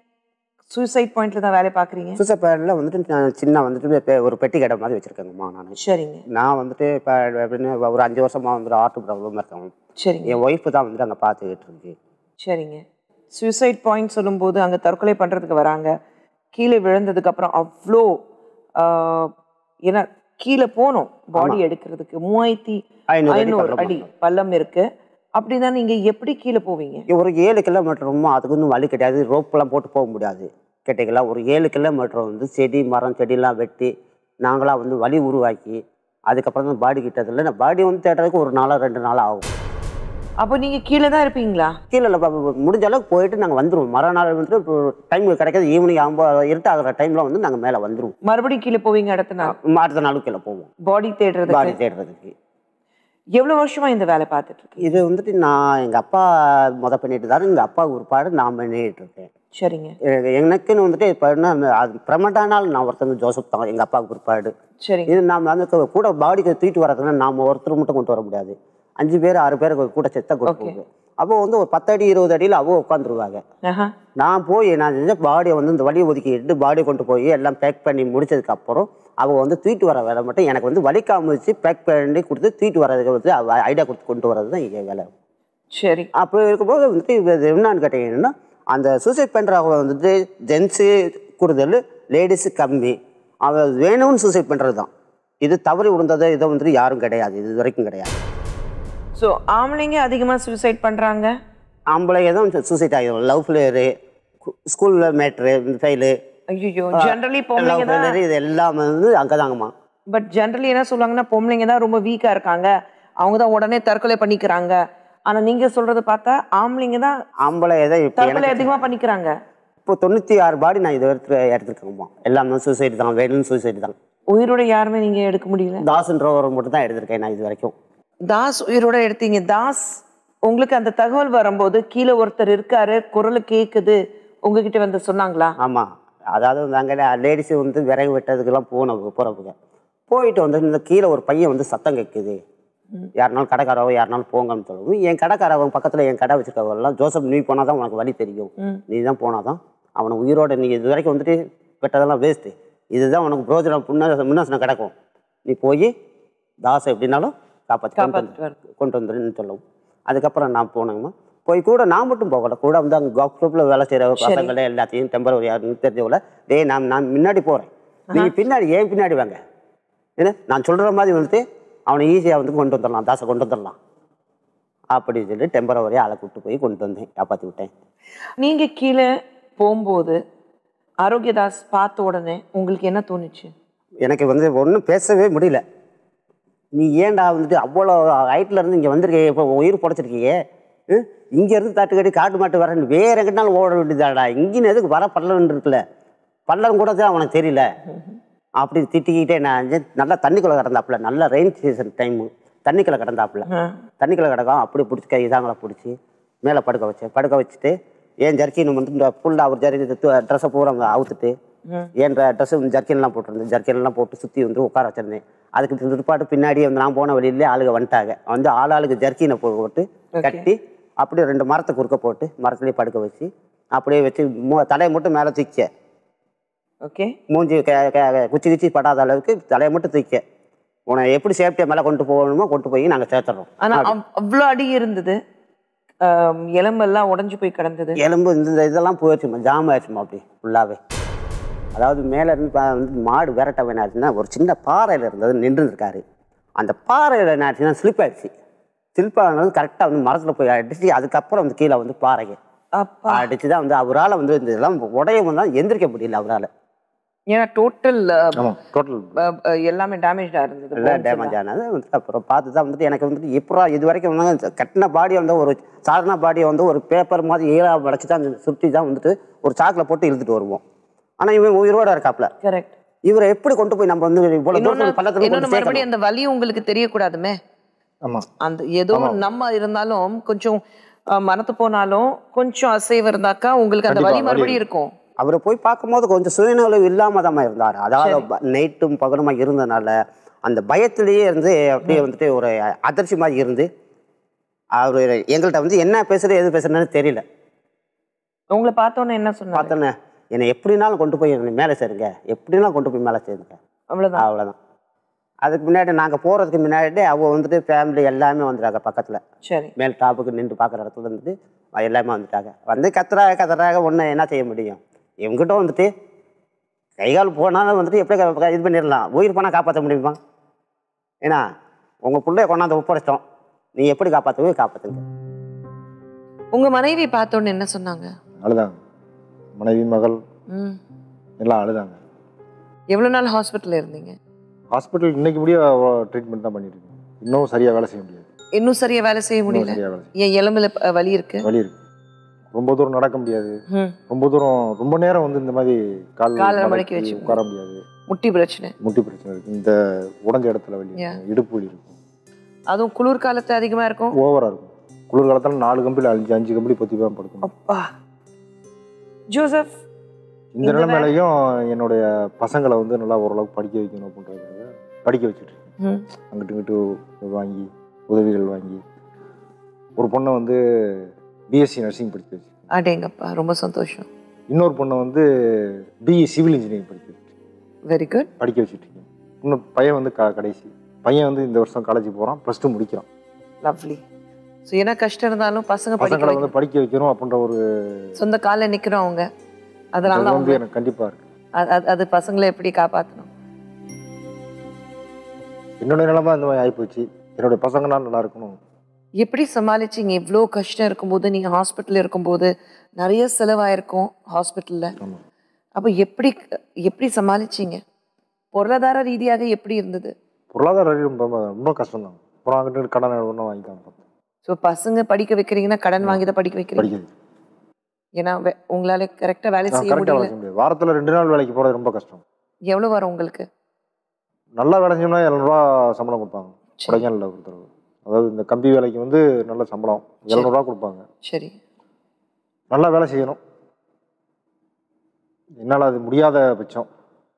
B: சூசைட் பாயிண்ட்ல தான் வேலை பார்க்குறீங்க
E: சுசப்பேடில் வந்துட்டு நான் சின்ன வந்துட்டு பெ- ஒரு பெட்டி கடை மாதிரி வச்சுருக்கேங்கம்மா நான்
B: சரிங்க
E: நான் வந்துட்டு இப்போ எப்படின்னு ஒரு அஞ்சு வருஷமாக வந்துட்டு ஆர்ட் ப்ராப்ளம் இருக்கேன்
B: சரிங்க
E: என் ஒய்ஃபு தான் வந்துட்டு அங்கே பார்த்துக்கிட்டு இருக்கு
B: சரிங்க சூசைட் பாயிண்ட் சொல்லும்போது அங்கே தற்கொலை பண்ணுறதுக்கு வராங்க கீழே விழுந்ததுக்கு அப்புறம் அவ்வளோ ஆஹ், ஏன்னா கீழே போனோம் பாடி எடுக்கிறதுக்கு மூவாயிரத்தி
E: ஐநூறு அடி
B: ஐநூறு
E: பள்ளம்
B: அடி பள்ளம் இருக்கு அப்படின்னா நீங்க எப்படி கீழே போவீங்க
E: ஒரு ஏழு கிலோமீட்டர் ரொம்ப அதுக்கு ஒன்றும் வழி கிடையாது ரோப்பெல்லாம் போட்டு போக முடியாது கேட்டீங்களா ஒரு ஏழு கிலோமீட்டர் வந்து செடி மரம் செடியெல்லாம் வெட்டி நாங்களாம் வந்து வழி உருவாக்கி அதுக்கப்புறம் தான் பாடி கிட்டதில்ல நான் பாடி வந்து தேடுறதுக்கு ஒரு நாளோ ரெண்டு நாள் ஆகும்
B: அப்போ நீங்க கீழே தான் இருப்பீங்களா
E: கீழே இல்ல, ப- ப- முடிஞ்ச அளவுக்கு போயிட்டு நாங்கள் வந்துடுவோம் மறுநாள் வந்து டைம் கிடைக்காது ஈவினிங் ஆகும்போது இருட்டு ஆகிற டைமில் வந்து நாங்கள் மேலே வந்துடுவோம்
B: மறுபடியும் கீழே போவீங்க அடுத்த நாள்
E: அடுத்த நாளுக்கு கீழே போவோம்
B: பாடி தேடுறதுக்கு
E: பாடி தேடுறதுக்கு
B: எவ்வளவு வருஷமா இந்த வேலை பார்த்துட்டு இருக்கீங்க
E: இது வந்துட்டு நான் எங்கள் அப்பா முத பண்ணிட்டு தான் எங்கள் அப்பா ஒருபாடு நான் பண்ணிட்டு இருக்கேன்
B: சரிங்க
E: எ- எனக்குன்னு வந்துட்டு இப்போ என்ன அது பிரமண்டானால் நான் ஒருத்தங்க ஜோசப் தான் எங்கள் அப்பாவுக்கு பிற்பாடு
B: சரிங்க
E: இது நாம் வந்து கு- கூட பாடிக்கு தூக்கிட்டு வரதுன்னா நாம் ஒருத்தர் மட்டும் கொண்டு வர முடியாது அஞ்சு பேர் ஆறு பேர் கூட செத்த கொண்டு
B: Okay.
E: போகுது அப்போ வந்து ஒரு பத்தடி இருபது அடியில் அவ உட்காந்துருவாங்க
B: ஆஹா
E: நான் போய் நான் செஞ்ச பாடியை வந்து இந்த வழியை ஒதுக்கிட்டு பாடியை கொண்டு போய் எல்லாம் பேக் பண்ணி முடிச்சதுக்கு அப்புறம் அவ வந்து தூக்கிட்டு வர வேலை மட்டும் எனக்கு வந்து வலிக்காம வச்சு பேக் பண்ணி கொடுத்து தூக்கிட்டு வரதுக்கு வந்து ஐடியா கொடுத்து கொண்டு வரது தான் என் வேலை
B: சரி
E: அப்போ இருக்கும்போது வந்துட்டு இது என்னன்னு கேட்டீங்கன்னா அந்த சூசைட் பண்ணுறவங்க வந்துட்டு ஜென்ஸு கூடுதல் லேடிஸு கம்மி அவ வேணும்னு சூசைட் பண்ணுறது தான் இது தவறி விழுந்தது இதை வந்துட்டு யாரும் கிடையாது இது வரைக்கும் கிடையாது
B: ஸோ ஆம்பளைங்க அதிகமா சூசைட் பண்றாங்க
E: ஆம்பளைங்க தான் சூசைட் ஆகிடும் லவ் ஃபெயிலியரு ஸ்கூலில் மேட்ரு ஃபெயிலு
B: ஐயோ ஜென்ரலி பொம்பளைங்க
E: லவ்
B: தான்
E: ஃபெயிலியர் இது எல்லாமே வந்து அங்கே தாங்கம்மா
B: பட் ஜென்ரலி என்ன சொல்லுவாங்கன்னா பொம்பளைங்க தான் ரொம்ப வீக்கா இருக்காங்க அவங்க தான் உடனே தற்கொலை பண்ணிக்கிறாங்க ஆனா நீங்க சொல்றது பார்த்தா ஆம்பளைங்க தான்
E: ஆம்பளை எதை இப்போ
B: தற்கொலை
E: எனக்கு
B: அதிகமா பண்ணிக்கிறாங்க
E: இப்போ தொண்ணூற்றி ஆறு பாடி நான் இது எடுத்து எடுத்துருக்கேம்மா எல்லாமே சூசைடு தான் வேணும்னு சூசைடு தான்
B: உயிரோட யாருமே நீங்க எடுக்க முடியல
E: தாஸ்ன்றவர் மட்டும் தான் எடுத்திருக்கேன் நான் இது வரைக்கும்
B: தாஸ் உயிரோட எடுத்தீங்க தாஸ் உங்களுக்கு அந்த தகவல் வரும்போது கீழே ஒருத்தர் இருக்காரு குரல் கேக்குது உங்ககிட்ட வந்து சொன்னாங்களா
E: ஆமாம் அதாவது வந்து அங்கே லேடிஸு வந்து விறகு வெட்டதுக்கெல்லாம் போனோம் போகிறப்பங்க போயிட்டு வந்து இந்த கீழே ஒரு பையன் வந்து சத்தம் கேட்குது யாருனாலும் கடைக்காரவோ யாருனாலும் போங்கன்னு சொல்லுவோம் என் கடைக்காரவன் பக்கத்தில் என் கடை வச்சிருக்கவெல்லாம் ஜோசப் நீ போனால் தான் உனக்கு வழி தெரியும் நீ தான் போனால் தான் அவனை உயிரோட நீ இது வரைக்கும் வந்துட்டு வெட்டதெல்லாம் வேஸ்ட்டு இதுதான் உனக்கு பிரோஜனம் முன்ன முன்னாசனம் கிடக்கும் நீ போய் தாசை எப்படின்னாலும் காப்பாற்றி கொண்டு
B: காப்பாத்திட்டு
E: வந்து- கொண்டு வந்துருன்னு சொல்லவும் அதுக்கப்புறம் நான் போனேங்கம்மா போய் கூட நான் மட்டும் போகல கூட வந்து அங்கே காப் குரூப்பில் வேலை செய்கிற பசங்களை எல்லாத்தையும் டெம்பரவரி யாருன்னு தெரிஞ்சவங்கள டேய் நான் நான் முன்னாடி போகிறேன் நீங்கள் பின்னாடி ஏன் பின்னாடி வாங்க ஏன்னா நான் சொல்கிற மாதிரி வந்துட்டு அவனை ஈஸியாக வந்து கொண்டு வந்துடலாம் தாசை கொண்டு வந்துடலாம் அப்படி சொல்லி டெம்பரவரியாக ஆளை கூப்பிட்டு போய் கொண்டு வந்தேன் காப்பாற்றி விட்டேன்
B: நீங்க கீழே போகும்போது ஆரோக்கியதாஸ் பார்த்த உடனே உங்களுக்கு என்ன தோணுச்சு
E: எனக்கு வந்து ஒன்றும் பேசவே முடியல நீ ஏன்டா வந்துட்டு அவ்வளோ ஹைட்டில் இருந்து இங்கே வந்திருக்கே இப்போ உயிர் புடச்சிருக்கீங்க இங்கேருந்து தட்டு கட்டி காட்டு மாட்டு வரேன் வேற எங்கிட்டாலும் ஓட வேண்டியதாடா இங்கேன்னு எதுக்கு வர பள்ளம் இருக்குல்ல பள்ளம் கூட தான் அவனுக்கு தெரியல அப்படி திட்டிக்கிட்டே நான் வந்து நல்லா தண்ணிக்குள்ளே கிடந்தாப்புல நல்ல ரெயின் சீசன் டைமு தண்ணிக்குள்ளே கிடந்தாப்புல தண்ணிக்குள்ளே கிடக்கும் அப்படி பிடிச்சி கை இதாங்களை பிடிச்சி மேலே படுக்க வச்சேன் படுக்க வச்சுட்டு ஏன் ஜர்க்கின் வந்து இந்த ஃபுல்லாக அவர் ஜர்க்கி ட்ரெஸ்ஸை பூரா அவங்க அவுத்துட்டு என் ட்ரெஸ் ஜர்க்கின்லாம் போட்டிருந்தேன் ஜர்க்கின்லாம் போட்டு சுற்றி வந்து உட்கார வச்சிருந்தேன் அதுக்கு பிற்பாடு பின்னாடி வந்து நான் போன வழியிலே ஆளுங்க வந்துட்டாங்க வந்து ஆள் ஆளுக்கு ஜர்க்கினை போட்டு கட்டி அப்படியே ரெண்டு மரத்தை குறுக்க போட்டு மரத்துலேயே படுக்க வச்சு அப்படியே வச்சு மூ தலையை மட்டும் மேலே தூக்க
B: ஓகே
E: மூஞ்சி க- க- குச்சி குச்சி படாத அளவுக்கு தலையை மட்டும் தூக்க உன்னை எப்படி சேஃப்டியாக மேலே கொண்டு போகணுமோ கொண்டு போய் நாங்கள் சேர்த்துறோம்
B: ஆனா அவ்- அவ்வளவு அடி இருந்தது ஆம், எலும்பெல்லாம் உடைஞ்சு போய் கிடந்தது
E: எலும்பு இந்த இதெல்லாம் போயிடுச்சுமா ஜாம் ஆயிடுச்சுமா அப்படி ஃபுல்லாகவே அதாவது மேலே இருந்து பா- வந்து மாடு விரட்ட வேணாச்சுன்னா ஒரு சின்ன பாறையில் இருந்தது நின்று இருக்காரு அந்த பாறையில் என்ன ஆச்சுன்னா ஸ்லிப் ஆயிடுச்சு ஸ்லிப் ஆனது கரெக்டாக வந்து மரத்தில் போய் அடிச்சு அதுக்கப்புறம் வந்து கீழே வந்து பாறைங்க
B: அப்பா
E: அடிச்சு தான் வந்து அவரால் வந்து இந்த இதெல்லாம் உடையவும் தான் எந்திரிக்க முடியல அவரால்
B: ஏன்னா டோட்டல்
D: ஆமாம் டோட்டல்
B: எல்லாமே டேமேஜா இருந்தது
E: எல்லாம்
B: bones
E: டேமேஜ் ஆனது வந்து அப்புறம் பார்த்து தான் வந்துட்டு எனக்கு வந்துட்டு எப்படா இது வரைக்கும் வந்து கட்டின பாடியை வந்து ஒரு சாதாரண பாடியை வந்து ஒரு பேப்பர் மாதிரி ஈரா வளைச்சு தான் சுற்றி தான் வந்துட்டு ஒரு சாக்கில் போட்டு இழுத்துட்டு வருவோம் ஆனால் இவன் உயிரோட இருக்காப்ல
B: கரெக்ட்
E: இவரை எப்படி கொண்டு போய் நம்ம வந்து இவ்வளவு தூரம் பள்ளத்துல
B: இன்னொன்னு
E: கொண்டு
B: மறுபடியும்
E: சேர்க்கணும்
B: அந்த வலி உங்களுக்கு தெரியக்கூடாதுமே
D: ஆமாம்
B: அந்த ஏதோ நம்ம இருந்தாலும் கொஞ்சம் அஹ், மரத்து போனாலும் கொஞ்சம் அசைவு இருந்தாக்கா உங்களுக்கு அந்த
D: கண்டிப்பா,
B: வலி
D: வலி
B: மறுபடியும் இருக்கும்
E: அவரை போய் பார்க்கும்போது கொஞ்சம் சுயநலம் இல்லாம தான் இருந்தார் அதாவது நைட்டும் பகலுமா இருந்தனால அந்த பயத்திலேயே இருந்து அப்படியே வந்துட்டு ஒரு அதிர்ச்சி மாதிரி இருந்து அவர் எங்கள்கிட்ட வந்து என்ன பேசுறது எது பேசுறதுன்னு தெரியல
B: உங்களை பார்த்தோன்னே என்ன சொன்னாங்க
E: பார்த்தோன்னே என்னை எப்படினாலும் கொண்டு போய் என்னை மேலே சேருங்க எப்படினாலும் கொண்டு போய் மேலே சேருங்க
B: அவ்வளவுதான்
E: அவ்வளோதான் அதுக்கு முன்னாடி நாங்கள் போகிறதுக்கு முன்னாடி அவ வந்துட்டு ஃபேமிலி எல்லாமே வந்துட்டாங்க பக்கத்தில்
B: சரி
E: மேல் டாப்புக்கு நின்று பார்க்குற இடத்துல வந்துட்டு எல்லாமே வந்துட்டாங்க வந்து கத்துறாங்க கத்துறாங்க ஒன்று என்ன செய்ய முடியும் இவங்ககிட்ட வந்துட்டு கை கால் போனாலும் வந்துட்டு எப்படி க- இது பண்ணிடலாம் உயிர் போனால் காப்பாற்ற முடியுமா ஏன்னா உங்கள் பிள்ளைய கொண்டாந்து ஒப்படைச்சிட்டோம் நீங்கள் எப்படி காப்பாற்றுவே காப்பாற்றுங்க
B: உங்க மனைவி பார்த்தோன்னு என்ன சொன்னாங்க
D: அழுதாங்க மனைவி மகள்
B: ம்
D: எல்லாம் அழுதாங்க
B: எவ்வளவு நாள் ஹாஸ்பிட்டல்ல இருந்தீங்க
D: ஹாஸ்பிட்டல் இன்னைக்கு முடிய ட்ரீட்மெண்ட் தான் பண்ணிட்டு இருக்கேன் இன்னும் சரியாக வேலை செய்ய முடியாது
B: இன்னும் சரியா வேலை செய்ய
D: இன்னும்
B: முடியல
D: சரியாக வேலை செய்ய
B: என் எலும்புல ப- வலி இருக்கு
D: வலி இருக்கு ரொம்ப தூரம் நடக்க முடியாது
B: ம்.
D: ரொம்ப தூரம் ரொம்ப நேரம் வந்து இந்த மாதிரி கால்
B: காலை மடக்கி
D: மடக்கி
B: வச்சு
D: உட்கார முடியாது
B: முட்டி பிரச்சனை
D: முட்டி பிரச்சனை இருக்கு இந்த உடஞ்ச இடத்துல வலி
B: Yeah.
D: இருக்கும் இடுப்பு வலி இருக்கும்
B: அதுவும் குளிர் காலத்து அதிகமா இருக்கும்
D: ஓவரா இருக்கும் குளிர் காலத்துல நாலு கம்பியில் அஞ்சு அஞ்சு கம்பி பொத்தி தான் படுக்கணும்
B: அப்பா ஜோசப்
D: இந்த
B: இந்த
D: நிலைமையிலையும் என்னுடைய பசங்களை வந்து நல்லா ஓரளவுக்கு படிக்க வைக்கணும் அப்படின்றதுக்காக படிக்க வச்சுட்டு இருக்கேன்
B: ம்.
D: அங்கிட்டு இங்கிட்டு வாங்கி உதவிகள் வாங்கி ஒரு பொண்ணை வந்து பிஎஸ்சி நர்சிங் படிக்க வச்சு
B: அடேங்கப்பா ரொம்ப சந்தோஷம்
D: இன்னொரு பொண்ணை வந்து பிஇ சிவில் இன்ஜினியரிங் படிக்க வச்சு
B: வெரி குட்
D: படிக்க வச்சுட்டு இருக்கேன் இன்னும் பையன் வந்து க கடைசி பையன் வந்து இந்த வருஷம் காலேஜ் போகிறான் ப்ளஸ் டூ முடிக்கிறான்
B: லவ்லி ஸோ என்ன கஷ்டம் இருந்தாலும் பசங்க படிக்க
D: பசங்களை வந்து
B: வைக்கணும்.
D: படிக்க வைக்கணும் அப்படின்ற ஒரு
B: சொந்த காலில் நிக்கிறோம் அவங்க அதனால
D: அது வந்து
B: அவங்க
D: எனக்கு கண்டிப்பாக இருக்கு
B: அது- அது- அது பசங்களை எப்படி காப்பாற்றணும்
D: என்னுடைய நிலைமை இந்த மாதிரி ஆகிப்போச்சு என்னுடைய பசங்களாம் நல்லா இருக்கணும்
B: எப்படி சமாளிச்சீங்க இவ்வளோ கஷ்டம் இருக்கும்போது நீங்கள் ஹாஸ்பிட்டலில் இருக்கும்போது நிறைய செலவாயிருக்கும் ஹாஸ்பிட்டலில்
D: ஆமாம்
B: அப்போ எப்படி எப்படி சமாளிச்சீங்க பொருளாதார ரீதியாக எப்படி இருந்தது
D: பொருளாதார ரீதியா ரொம்ப ரொம்ப கஷ்டம் தான் அப்புறம் அங்கிட்டு கடன் ஒன்றும் வாங்கிக்கலாம் பார்த்தேன்
B: ஸோ பசங்க படிக்க வைக்கிறீங்கன்னா கடன் வாங்கி தான் படிக்க வைக்கிறீங்க
D: படிக்கிறது
B: ஏன்னா வே- உங்களால கரெக்டாக வேலை செய்ய
D: கரெக்டாக
B: முடியல
D: வேலை செய்ய முடியாது வாரத்தில் ரெண்டு நாள் வேலைக்கு போகிறது ரொம்ப கஷ்டம்
B: எவ்வளோ வரும் உங்களுக்கு
D: நல்லா வேலை செஞ்சோம்னா எழுநூறுவா சம்பளம் கொடுப்பாங்க
B: சரி.
D: கொடைக்கானலில் கொடுத்துருவாங்க அதாவது இந்த கம்பி வேலைக்கு வந்து நல்ல சம்பளம் எழுநூறுவா கொடுப்பாங்க
B: சரி
D: நல்லா வேலை செய்யணும் என்னால் அது முடியாத பட்சம்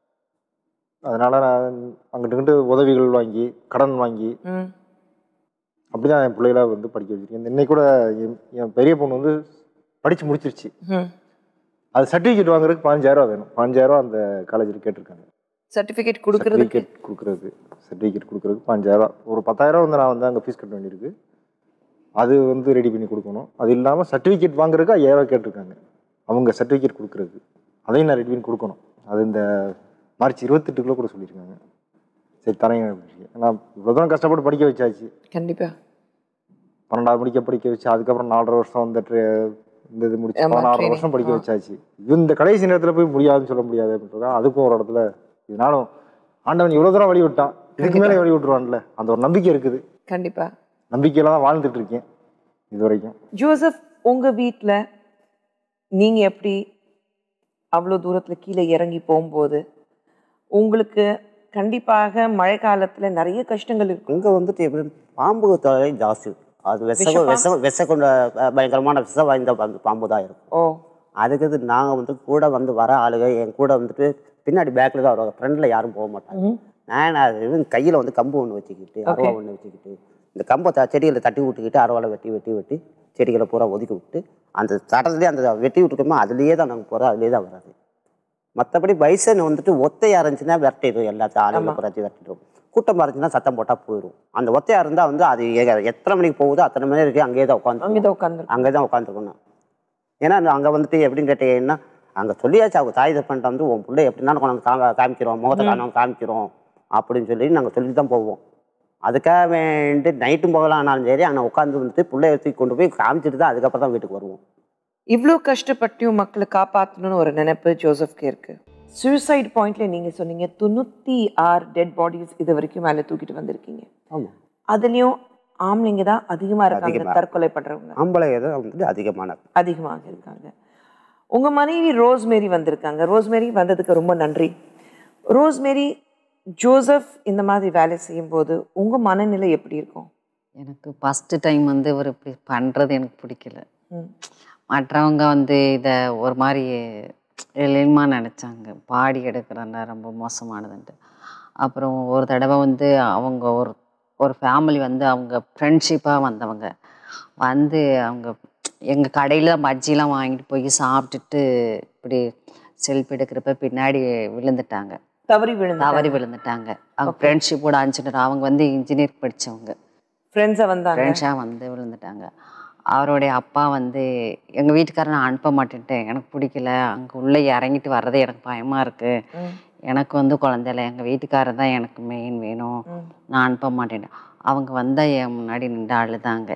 D: அதனால் நான் அங்கிட்டு இங்கிட்டு உதவிகள் வாங்கி கடன் வாங்கி
B: ம்
D: அப்படிதான் என் பிள்ளைகளை வந்து படிக்க வச்சிருக்கேன் இன்னைக்கு கூட என் என் பெரிய பொண்ணு வந்து படித்து முடிச்சிருச்சு
B: ம்
D: அது சர்டிஃபிகேட் வாங்குறதுக்கு பதினஞ்சாயிரம் ரூபா வேணும் பதினஞ்சாயிரம் ரூபா அந்த காலேஜில் கேட்டிருக்காங்க
B: சர்டிஃபிகேட் கொடுக்கறதுக்கு
D: சர்டிஃபிகேட் கொடுக்குறது சர்டிஃபிகேட் கொடுக்குறதுக்கு பதினஞ்சாயிரம் ரூபா ஒரு பத்தாயிரம் வந்து நான் வந்து அங்கே ஃபீஸ் கட்ட வேண்டியிருக்கு அது வந்து ரெடி பண்ணி கொடுக்கணும் அது இல்லாமல் சர்டிஃபிகேட் வாங்குறதுக்கு ஐயாயிரம் ரூபா கேட்டிருக்காங்க அவங்க சர்டிஃபிகேட் கொடுக்குறது அதையும் நான் ரெடி பண்ணி கொடுக்கணும் அது இந்த மார்ச் இருபத்தெட்டுக்குள்ளே கூட சொல்லியிருக்காங்க சரி தரேங்க அப்படின்னு ஏன்னா இவ்வளோ தூரம் கஷ்டப்பட்டு படிக்க வச்சாச்சு
B: கண்டிப்பா
D: பன்னெண்டாவது முடிக்க படிக்க வச்சு அதுக்கப்புறம் நாலரை வருஷம் இந்த tra- இந்த இது முடிச்சு
B: ஆமா,
D: பதினாறு
B: training.
D: வருஷம் படிக்க
B: ஆ.
D: வச்சாச்சு இது இந்த கடைசி நேரத்தில் போய் முடியாதுன்னு சொல்ல முடியாது அப்படின்றதா அதுக்கும் ஒரு இடத்துல இதனாலும் ஆண்டவன் இவ்வளோ தூரம் வழி விட்டான் இதுக்கு மேலே வழி விட்டுருவான்ல அந்த ஒரு நம்பிக்கை இருக்குது
B: கண்டிப்பா
D: நம்பிக்கையில தான் வாழ்ந்துட்டு இருக்கேன் இது வரைக்கும்
B: ஜோசப் உங்க வீட்ல நீங்க எப்படி அவ்வளோ தூரத்துல கீழே இறங்கி போகும்போது உங்களுக்கு கண்டிப்பாக மழை காலத்துல நிறைய கஷ்டங்கள் இருக்கும்
E: அங்கே வந்துட்டு எப்படி பாம்பு தொகை ஜாஸ்தி அது விஷ
B: விஷப்பாம்பு?
E: விஷ விஷ கொண்ட அஹ், பயங்கரமான விஷம் வாய்ந்த பாம்பு- பாம்பு தான் இருக்கும்
B: ஓ
E: அதுக்கு இது நாங்கள் வந்து கூட வந்து வர ஆளுங்க என் கூட வந்துட்டு பின்னாடி பேக்கில் தான் வருவாங்க ஃப்ரண்டில் யாரும் போக மாட்டாங்க
B: ம்.
E: நான் அது கையில் வந்து கம்பு ஒன்று வச்சுக்கிட்டு அருவா ஒன்று வச்சுக்கிட்டு இந்த கம்பை த செடிகளை தட்டி விட்டுக்கிட்டு அருவாலை வெட்டி வெட்டி வெட்டி செடிகளை பூரா ஒதுக்கி விட்டு அந்த தடத்துலேயே அந்த வெட்டி விட்டுருக்கோமோ அதுலேயே தான் நாங்கள் போகிறோம் அதுலேயே தான் வராது மற்றபடி பைசன் வந்துட்டு ஒத்தையாக இருந்துச்சுன்னா விரட்டிடும் எல்லாத்தையும் ஆளுங்களை புறாச்சி விரட்டிடும் கூட்டமாக இருந்துச்சுன்னா சத்தம் போட்டால் போயிடும் அந்த ஒத்தையாக இருந்தால் வந்து அது எ- எத்தனை மணிக்கு போகுதோ அத்தனை மணி இருக்கு அங்கேயே தான் உட்காந்து
B: அங்கதான் உட்காந்து
E: அங்கே தான் உட்காந்துருக்கணும் ஏன்னா அங்கே வந்துட்டு எப்படின்னு கேட்டீங்கன்னா அங்கே சொல்லியாச்சு அவங்க தாய் தப்பன்ட்ட வந்து உன் பிள்ளை எப்படினாலும் கொண்டாந்து காம காமிக்கிறோம் முகத்தை காணும் காமிக்கிறோம் அப்படின்னு சொல்லி நாங்கள் சொல்லி தான் போவோம் அதுக்காக வேண்டி நைட்டும் போகலாம்னாலும் சரி அங்கே உட்காந்து வந்துட்டு பிள்ளைய தூக்கி கொண்டு போய் காமிச்சிட்டு தான் அதுக்கப்புறம் தான் வீட்டுக்கு வருவோம்
B: இவ்வளோ கஷ்டப்பட்டியும் மக்களை காப்பாற்றணும்னு ஒரு நினைப்பு ஜோசப்க்கு இருக்கு சூசைட் பாயிண்ட்ல நீங்க சொன்னீங்க தொண்ணூத்தி ஆறு டெட் பாடிஸ் இது வரைக்கும் மேலே தூக்கிட்டு வந்திருக்கீங்க
E: ஆமாம்
B: அதுலயும் ஆம்பளைங்க தான் அதிகமா இருக்காங்க
E: அதிகமா.
B: தற்கொலை பண்றவங்க
E: ஆம்பளை தான் வந்துட்டு அதிகமான
B: அதிகமாக இருக்காங்க உங்க மனைவி ரோஸ்மேரி வந்திருக்காங்க ரோஸ்மேரி வந்ததுக்கு ரொம்ப நன்றி ரோஸ்மேரி ஜோசப் இந்த மாதிரி வேலை செய்யும்போது உங்க மனநிலை எப்படி இருக்கும்
F: எனக்கு ஃபஸ்ட்டு டைம் வந்து இவர் இப்படி பண்ணுறது எனக்கு பிடிக்கல
B: ம்.
F: மற்றவங்க வந்து இதை ஒரு மாதிரி எளிமா நினச்சாங்க பாடி எடுக்கிறன்னா ரொம்ப மோசமானதுன்ட்டு அப்புறம் ஒரு தடவை வந்து அவங்க ஒரு ஒரு ஃபேமிலி வந்து அவங்க ஃப்ரெண்ட்ஷிப்பாக வந்தவங்க வந்து அவங்க எங்கள் கடையில் பஜ்ஜிலாம் வாங்கிட்டு போய் சாப்பிட்டுட்டு இப்படி செல்ஃபி எடுக்கிறப்ப பின்னாடி விழுந்துட்டாங்க
B: தவறி விழுந்து
F: தவறி விழுந்துட்டாங்க அவங்க ஃப்ரெண்ட்ஷிப்போட அனுப்பிச்சுட்டு அவங்க வந்து இன்ஜினியர் படித்தவங்க
B: ஃப்ரெண்ட்ஸை வந்தாங்க
F: ஃப்ரெண்ட்ஸாக வந்து விழுந்துட்டாங்க அவருடைய அப்பா வந்து எங்கள் வீட்டுக்காரரை நான் அனுப்ப மாட்டேன்ட்டேன் எனக்கு பிடிக்கல அங்கே உள்ளே இறங்கிட்டு வர்றதே எனக்கு பயமாக இருக்குது எனக்கு வந்து குழந்தைல எங்கள் வீட்டுக்காரர் தான் எனக்கு மெயின் வேணும் நான் அனுப்ப மாட்டேன் அவங்க வந்தால் என் முன்னாடி நின்று அழுதாங்க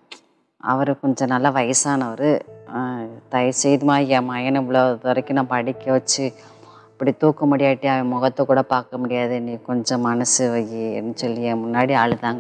F: அவர் கொஞ்சம் நல்லா வயசானவர் தயவு செய்துமா என் மகனை இவ்வளோ வரைக்கும் நான் படிக்க வச்சு இப்படி தூக்க முடியாட்டி அவன் முகத்தை கூட பார்க்க முடியாது நீ கொஞ்சம் மனசு வையின்னு சொல்லி என் முன்னாடி அழுதாங்க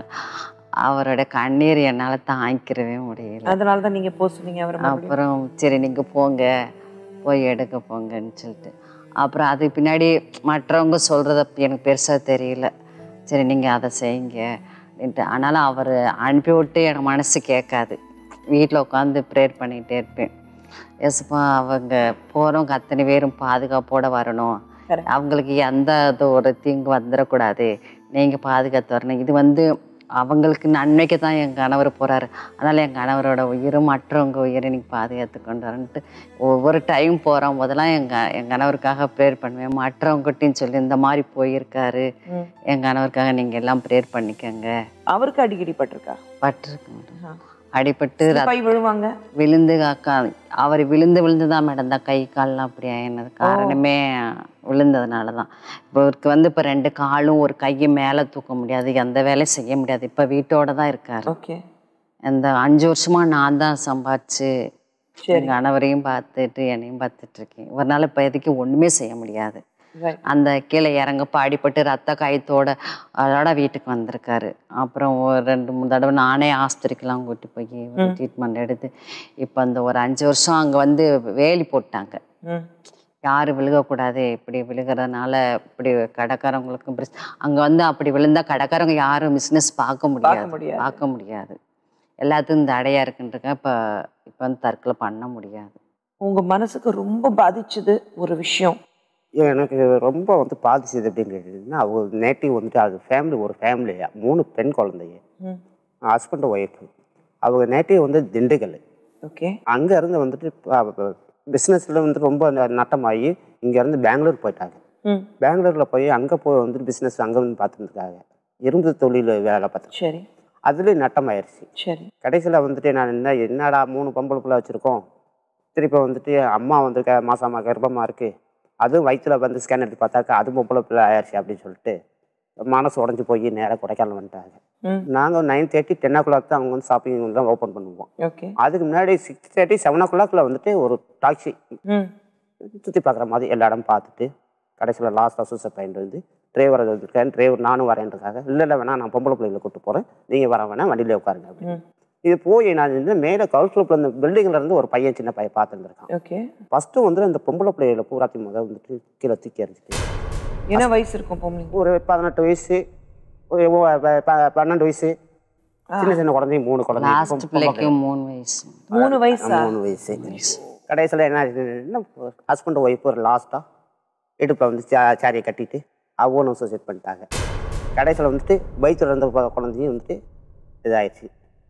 F: அவரோட கண்ணீர் என்னால் தாங்கிக்கிறவே முடியல
B: அதனால தான் நீங்க போக சொன்னீங்க அவரை மறுபடியும்.
F: அப்புறம் சரி நீங்கள் போங்க போய் எடுக்க போங்கன்னு சொல்லிட்டு அப்புறம் அது பின்னாடி மற்றவங்க சொல்கிறத எனக்கு பெருசாக தெரியல சரி நீங்கள் அதை செய்யுங்க அப்படின்ட்டு ஆனாலும் அவர் அனுப்பி விட்டு எனக்கு மனசு கேட்காது வீட்டில் உட்காந்து ப்ரேயர் பண்ணிகிட்டே இருப்பேன் எஸ்ப்பா அவங்க போகிறவங்க அத்தனை பேரும் பாதுகாப்போட வரணும்
B: Correct.
F: அவங்களுக்கு எந்த இது ஒரு தீங்கு வந்துடக்கூடாது நீங்கள் பாதுகாத்து வரணும் இது வந்து அவங்களுக்கு நன்மைக்கு தான் என் கணவர் போகிறாரு அதனால் என் கணவரோட உயிரும் மற்றவங்க உயிரை நீங்கள் பாதுகாத்து கொண்டு வரன்ட்டு ஒவ்வொரு டைம் போகிறோம் போதெல்லாம் எங்கள் என் கணவருக்காக ப்ரேயர் பண்ணுவேன் மற்றவங்ககிட்டையும் சொல்லி இந்த மாதிரி போயிருக்காரு
B: ம்.
F: என் கணவருக்காக நீங்கள் எல்லாம் ப்ரேயர் பண்ணிக்கங்க
B: அவருக்கு அடிக்கடி பட்டிருக்கா
F: பட்டிருக்கு மேடம் அடிபட்டு ரத்த-
B: பை விழுவாங்க
F: விழுந்து காக்கா அவர் விழுந்து விழுந்து தான் மேடம் தான் கை கால்லாம் அப்படி ஆயினது காரணமே விழுந்ததுனால தான் இப்போ இவருக்கு வந்து இப்போ ரெண்டு காலும் ஒரு கையை மேலே தூக்க முடியாது எந்த வேலையும் செய்ய முடியாது இப்போ வீட்டோட தான் இருக்காரு
B: ஓகே
F: இந்த அஞ்சு வருஷமா நான் தான் சம்பாதிச்சு
B: சரி
F: என் கணவரையும் பார்த்துட்டு என்னையும் பார்த்துட்டு இருக்கேன் இவரால் இப்போ எதுக்கு ஒன்றுமே செய்ய முடியாது
B: Right.
F: அந்த கீழே இறங்கப்ப அடிபட்டு ரத்த காயத்தோட அதோட வீட்டுக்கு வந்திருக்காரு அப்புறம் ஒரு ரெண்டு மூணு தடவை நானே ஆஸ்பத்திரிக்கெல்லாம் கூட்டி போய் ட்ரீட்மெண்ட் எடுத்து இப்போ அந்த ஒரு அஞ்சு வருஷம் அங்கே வந்து வேலி போட்டாங்க
B: ம்
F: யார் விழுகக்கூடாது இப்படி விழுகிறதுனால இப்படி கடைக்காரவங்களுக்கும் பிரச்சனை அங்கே வந்து அப்படி விழுந்தா கடைக்காரங்க யாரும் பிஸ்னஸ் பார்க்க முடியாது
B: முடியாது.
F: பார்க்க முடியாது எல்லாத்துக்கும் தடையா இருக்குன்றக்க இப்போ இப்போ வந்து தற்கொலை பண்ண முடியாது
B: உங்க மனசுக்கு ரொம்ப பாதிச்சது ஒரு விஷயம்
E: எனக்கு ரொம்ப வந்து பாதிச்சது அப்படின்னு கேட்டிங்கன்னா அவங்க நேட்டிவ் வந்துட்டு அது ஃபேமிலி ஒரு ஃபேமிலி மூணு பெண் குழந்தைங்க
B: ம்
E: ஹஸ்பண்ட் ஒய்ஃபு அவங்க நேட்டிவ் வந்து திண்டுக்கல்
B: ஓகே
E: அங்கேருந்து வந்துட்டு பிஸ்னஸில் வந்து ரொம்ப ந- நட்டமாகி இங்கேருந்து பெங்களூர் போயிட்டாங்க
B: ம்
E: பெங்களூரில் போய் அங்கே போய் வந்துட்டு பிஸ்னஸ் அங்கே வந்து பார்த்துருக்காங்க இரும்பு தொழில் வேலை பார்த்து
B: சரி
E: அதுலேயும் நட்டமாயிருச்சு
B: சரி
E: கடைசியில் வந்துட்டு நான் என்ன என்னடா மூணு பொம்பளை பிள்ளை வச்சுருக்கோம் திருப்பி வந்துட்டு அம்மா வந்து க மாசமா கர்ப்பமாக இருக்குது அதுவும் வயிற்றுல வந்து ஸ்கேன் எடுத்து பார்த்தாக்கா அது பொம்பளை பிள்ளை ஆயிடுச்சு அப்படின்னு சொல்லிட்டு மனசு உடஞ்சி போய் நேராக கொடைக்கானல் வந்துட்டாங்க
B: ம்
E: நாங்கள் nine thirty ten o'clock தான் அவங்க வந்து ஷாப்பிங் தான் ஓப்பன் பண்ணுவோம்
B: ஓகே
E: அதுக்கு முன்னாடி சிக்ஸ் தேர்ட்டி செவன் ஓ கிளாக்ல வந்துட்டு ஒரு டாக்ஸி
B: ம்
E: சுற்றி பார்க்குற மாதிரி எல்லா இடம் பார்த்துட்டு கடைசியில் லாஸ்ட்டாக சூசைட் பாயிண்ட் வந்து டிரைவர் இருக்கேன் டிரைவர் நானும் வரேன்றக்காக இல்லை இல்லை வேணா நான் பொம்பளை பிள்ளைகளை கூட்டு போகிறேன் நீங்கள் வர வேணாம் வண்டியில உட்காருங்க அப்படின்னு
B: ம்
E: இது போய் நான் வந்து மேலே கவுல்ஸ்லூப்பில் இந்த பில்டிங்ல இருந்து ஒரு பையன் சின்ன பையன் பார்த்துருந்துருக்கான்
B: ஓகே
E: ஃபஸ்ட்டு வந்து இந்த பொம்பளை பிள்ளைகளை பூராத்தி முதல் வந்துட்டு கீழே தூக்கி எறிஞ்சிட்டு
B: என்ன வயசு இருக்கும் பொம்பளைங்க
E: ஒரு பதினெட்டு வயசு ஒரு ஒ- ப- ப- பன்னெண்டு வயசு சின்ன சின்ன குழந்தைங்க மூணு
F: லாஸ்ட்
E: குழந்தைங்க
F: பிள்ளைக்கு மூணு வயசு
B: மூணு வயசா
E: மூணு வயசு கடைசியில் என்ன ஆச்சுன்னா ஹஸ்பண்ட் ஒய்ஃப் ஒரு லாஸ்ட்டாக இடுப்பில் வந்து சா சாரியை கட்டிட்டு அவனும் சூசைட் பண்ணிட்டாங்க கடைசியில் வந்துட்டு வயிற்றுல இருந்த கொ- குழந்தையும் வந்துட்டு இதாயிடுச்சு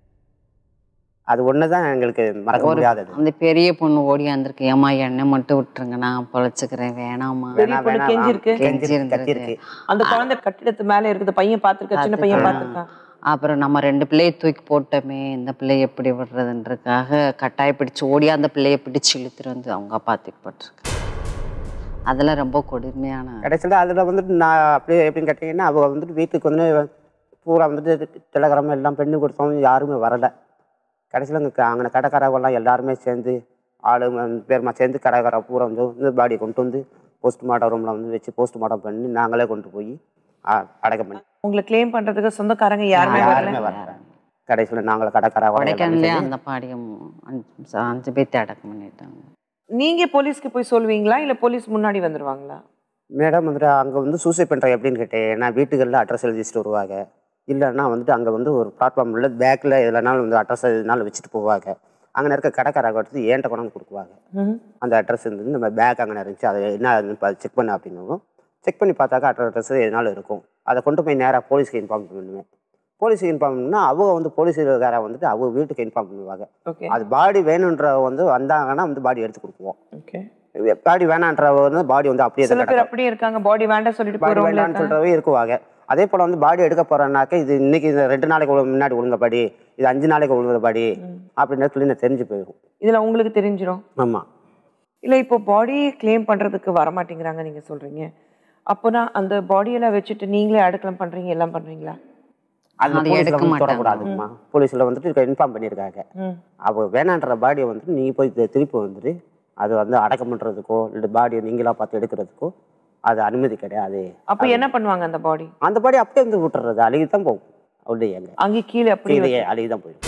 E: அது ஒன்று தான் எங்களுக்கு மறக்க
F: ஒரு
E: முடியாதது
F: அந்த பெரிய பொண்ணு ஓடி வந்திருக்கு ஏமா எண்ணெய் மட்டும் விட்டுருங்க நான் பொழைச்சிக்கிறேன் வேணாமா
B: பெரிய பொண்ணு கெஞ்சி இருக்கு
F: கெஞ்சி இருந்திருக்கு.
E: கத்தியிருக்கு
B: அந்த குழந்தை கட்டிடத்து மேல இருக்குது பையன் பார்த்திருக்கா சின்ன பையன் பார்த்திருக்கான்
F: அப்புறம் நம்ம ரெண்டு பிள்ளையை தூக்கி போட்டோமே இந்த பிள்ளைய எப்படி விடுறதுன்றதுக்காக கட்டாய பிடிச்சு ஓடி அந்த பிள்ளைய பிடிச்சு இழுத்துட்டு வந்து அவங்க அப்பா தூக்கி போட்டிருக்காங்க அதெல்லாம் ரொம்ப கொடுமையான
E: கடைசியில் அதில் வந்துட்டு நான் அப்படியே எப்படின்னு கேட்டிங்கன்னா அவங்க வந்துட்டு வீட்டுக்கு வந்து பூரா வந்துட்டு டெலகிராம் எல்லாம் பெண்ணு கொடுத்தோம் யாருமே வரலை கடைசியில் அங்கே அங்கே கடைக்காரவங்கெல்லாம் எல்லாருமே சேர்ந்து ஆளுங்க பேருமா சேர்ந்து கடைக்கார பூரா வந்து இந்த பாடியை கொண்டு வந்து போஸ்ட்மார்ட்டம் ரூமில் வந்து வச்சு போஸ்ட்மார்ட்டம் பண்ணி நாங்களே கொண்டு போய் அ- அடக்கம் பண்ணி
B: உங்களை கிளைம் பண்றதுக்கு சொந்தக்காரங்க யாருமே வரல
E: யாருமே வரல கடைசியில் நாங்கள் கடைக்கார
F: கொடைக்கானலே அந்த பாடியம் அஞ்சு அஞ்சு பேர்த்து அடக்கம் பண்ணிட்டாங்க
B: நீங்க போலீஸ்க்கு போய் சொல்லுவீங்களா இல்ல போலீஸ் முன்னாடி வந்துருவாங்களா
E: மேடம் வந்துட்டு அங்கே வந்து சூசைட் பண்ணுறாங்க எப்படின்னு கேட்டேன் ஏன்னா வீட்டுகளில் அட்ரஸ் எழுதி வச்சுட்டு வருவாங்க இல்லைன்னா வந்துட்டு அங்கே வந்து ஒரு பிளாட்ஃபார்மில் பேக்கில் எதுலனாலும் வந்து அட்ரஸ் எதுனாலும் வச்சுட்டு போவாங்க அங்கே இருக்க கடைக்காரங்க எடுத்து ஏன்ட்ட கொண்டாந்து கொடுக்குவாங்க
B: ம்
E: அந்த அட்ரஸ் இருந்து நம்ம பேக் அங்கே இருந்துச்சு அதை என்ன செக் பண்ண அப்படின்னும் செக் பண்ணி பார்த்தாக்கா அட்ரஸ் எதுனாலும் இருக்கும் அதை கொண்டு போய் நேராக போலீஸ்க்கு இன்ஃபார்ம் பண்ணுவேன் போலீஸுக்கு இன்ஃபார்ம் பண்ணா அவங்க வந்து போலீஸுக்கார வந்துட்டு அவங்க வீட்டுக்கு இன்ஃபார்ம் பண்ணுவாங்க
B: ஓகே
E: அது பாடி வேணுன்ற வந்து வந்தாங்கன்னா வந்து பாடி எடுத்து கொடுக்குவோம்
B: ஓகே
E: பாடி வேணான்றவ வந்து பாடி வந்து அப்படியே
B: சில
E: தான்
B: பேர் அப்படியே இருக்காங்க பாடி வேண்டாம் சொல்லிட்டு
E: பாடி
B: போறவங்க
E: வேண்டாம்னு சொல்றவே இருக்குவாங்க அதே போல வந்து பாடி எடுக்க போறேன்னாக்க இது இன்னைக்கு இந்த ரெண்டு நாளைக்கு உள்ள- முன்னாடி ஒழுங்க படி இது அஞ்சு நாளைக்கு உழுவுற பாடி அப்படின்னு சொல்லி நான் தெரிஞ்சு போயிடும்
B: இதுல உங்களுக்கு தெரிஞ்சிரும்
E: ஆமாம்
B: இல்ல இப்போ பாடியை கிளைம் பண்றதுக்கு வர மாட்டேங்கிறாங்க நீங்க சொல்றீங்க அப்போனா அந்த பாடியெல்லாம் வச்சுட்டு நீங்களே அடக்கலம் பண்றீங்க எல்லாம் பண்றீங்களா
E: அதில்
F: அது
E: போலீஸில்
F: எடுக்க
E: வந்து
F: மாட்டாங்க.
E: தொடக்கூடாதுமா போலீஸில் வந்துட்டு இன்ஃபார்ம் பண்ணியிருக்காங்க
B: ம்
E: அவ வேணான்ற பாடியை வந்துட்டு நீ போய் தி- திருப்பி வந்துட்டு அது வந்து அடக்கம் பண்ணுறதுக்கோ இல்லை பாடியை நீங்களா பார்த்து எடுக்கிறதுக்கோ அது அனுமதி கிடையாது
B: அப்ப என்ன பண்ணுவாங்க அந்த பாடி
E: அந்த பாடி அப்படியே வந்து விட்டுறது அழுகி தான் போகும் அப்படியே எங்க
B: அங்கே கீழே அப்படி
E: கீழே அழுகி தான் போயிடும்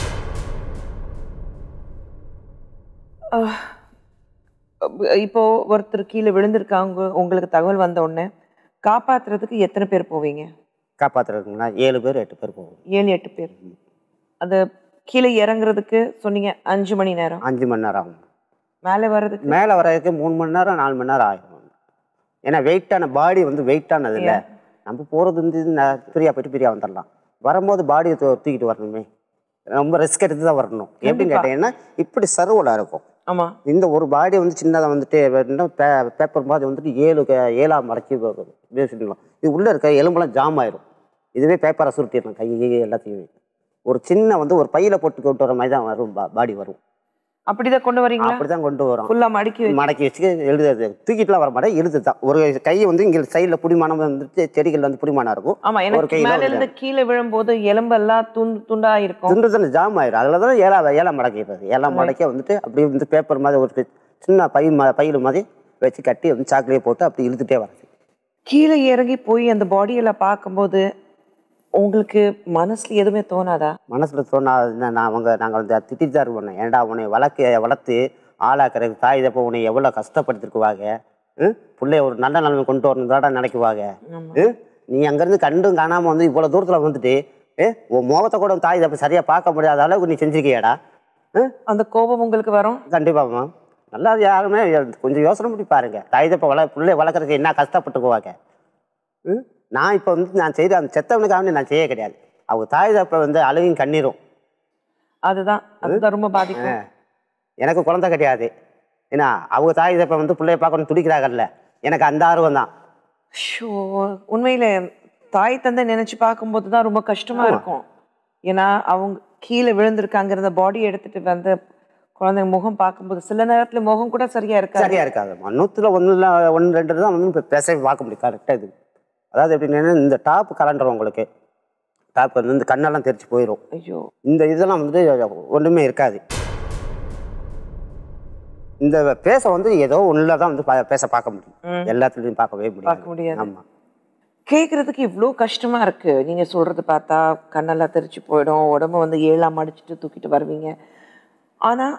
B: இப்போ ஒருத்தர் கீழே விழுந்திருக்காங்க உங்களுக்கு தகவல் வந்த உடனே காப்பாத்துறதுக்கு எத்தனை பேர் போவீங்க
E: காப்பாற்றுறதுக்குன்னா ஏழு பேர் எட்டு பேர் போகும்
B: ஏழு எட்டு பேர் அந்த கீழே இறங்குறதுக்கு சொன்னீங்க அஞ்சு மணி நேரம்
E: அஞ்சு மணி நேரம் ஆகும்
B: மேலே வர்றதுக்கு
E: மேலே வர்றதுக்கு மூணு மணி நேரம் நாலு மணி நேரம் ஆகும் ஏன்னா வெயிட்டான பாடி வந்து வெயிட்டானது இல்லை நம்ம போகிறது வந்து ந- பிரியா போயிட்டு பிரியா வந்துடலாம் வரும்போது பாடியை தூக்கிட்டு வரணுமே ரொம்ப ரிஸ்க் எடுத்து தான் வரணும் எப்படின்னு
B: கண்டிப்பா.
E: கேட்டீங்கன்னா இப்படி சர்வலாக இருக்கும்
B: ஆமா
E: இந்த ஒரு பாடி வந்து சின்னதாக வந்துட்டு இன்னும் பே பேப்பர் மாதிரி வந்துட்டு ஏழு க- ஏழா மடக்கி வ- பேசிடலாம் இது உள்ளே இருக்க எலும்பெல்லாம் ஜாம் ஆயிரும் இதுவே பேப்பரை சுருட்டிடலாம் கை கை எல்லாத்தையுமே ஒரு சின்ன வந்து ஒரு பையில போட்டு கொண்டு வர மாதிரி தான் வரும் பாடி வரும்
B: அப்படிதான் கொண்டு வரீங்களா
E: அப்படி தான் கொண்டு வரும்
B: ஃபுல்லா மடக்கி வச்சு
E: மடக்கி வச்சு எழுதுறது தூக்கிட்டுலாம் வர மாட்டேன் எழுது தான் ஒரு கை வந்து இங்கே சைடில் புடிமானம் வந்துட்டு செடிகள் வந்து புடிமானம் இருக்கும்
B: ஆமா
E: ஒரு
B: எனக்கு
E: கையில
B: மேல
E: ஒரு
B: இருந்து கீழே விழும்போது எலும்பெல்லாம் துண்டு துண்டா இருக்கும்
E: துண்டு தானே ஜாம் ஆயிரும் அதில் தான் ஏழா ஏழா மடக்கிடுறது ஏழா மடக்கி வந்துட்டு அப்படியே வந்து பேப்பர் மாதிரி ஒரு சின்ன பை ம பையில் மாதிரி வச்சு கட்டி வந்து சாக்கிலேயே போட்டு அப்படி இழுத்துட்டே வர்றது
B: கீழே இறங்கி போய் அந்த பாடியெல்லாம் பார்க்கும்போது உங்களுக்கு மனசுல எதுவுமே தோணாதா
E: மனசுல தோணாது நான் அவங்க நாங்கள் வந்து திட்டிட்டு தான் இருப்போம் ஏன்டா உன்னை வளர்க்க வளர்த்து ஆளாக்குறதுக்கு தாய் தப்ப உன்னை எவ்வளோ கஷ்டப்படுத்திருக்குவாங்க ம் பிள்ளைய ஒரு நல்ல நிலைமை கொண்டு வரணும் தாடா நினைக்குவாங்க
B: ஆமா.
E: ம்? நீ அங்கேருந்து கண்டும் காணாமல் வந்து இவ்வளோ தூரத்தில் வந்துட்டு ஏ உன் முகத்தை கூட உன் தாய் தப்ப சரியாக பார்க்க முடியாத அளவுக்கு நீ செஞ்சிருக்கியாடா ம்
B: அந்த கோபம் உங்களுக்கு வரும்
E: கண்டிப்பாம்மா நல்லா யாருமே கொஞ்சம் யோசனை பண்ணி பாருங்க தாய் தப்ப வள பிள்ளை வளர்க்குறதுக்கு என்ன கஷ்டப்பட்டுக்குவாங்க ம்? நான் இப்போ வந்து நான் செய்கிற அந்த செத்தவனுக்காக நான் செய்ய கிடையாது அவங்க தாய் தப்ப வந்து அழுகையும் கண்ணீரும்
B: அதுதான் அதுதான் ரொம்ப பாதிக்கும்
E: எனக்கு குழந்தை கிடையாது ஏன்னா அவங்க தாய் தப்ப வந்து பிள்ளைய பார்க்கணும் துடிக்கிறாங்கல்ல எனக்கு அந்த ஆர்வம் தான்
B: ஷோ உண்மையில தாய் தந்தை நினைச்சு பார்க்கும்போது தான் ரொம்ப கஷ்டமா இருக்கும் ஏன்னா அவங்க கீழே விழுந்திருக்காங்கிற பாடி எடுத்துட்டு வந்து குழந்தைங்க முகம் பார்க்கும்போது சில நேரத்துல முகம் கூட சரியா இருக்காது
E: சரியா இருக்காது நூற்றுல ஒன்றுல ஒன்று ரெண்டு தான் வந்து இப்போ பேசவே பார்க்க முடியும் கரெக்டாக இது அதாவது எப்படின்னா இந்த டாப் கலண்டர் உங்களுக்கு டாப் வந்து இந்த கண்ணெல்லாம் தெரிச்சு போயிடும்
B: ஐயோ
E: இந்த இதெல்லாம் வந்து ஒன்றுமே இருக்காது இந்த பேச வந்து ஏதோ ஒன்றில் தான் வந்து பா- பேச பார்க்க முடியும் எல்லாத்துலேயும் பார்க்கவே
B: பார்க்க முடியாது.
E: ஆமாம்
B: கேட்கறதுக்கு இவ்வளோ கஷ்டமா இருக்கு நீங்க சொல்றது பார்த்தா கண்ணெல்லாம் தெரிச்சு போயிடும் உடம்ப வந்து ஏழா மடிச்சிட்டு தூக்கிட்டு வருவீங்க ஆனா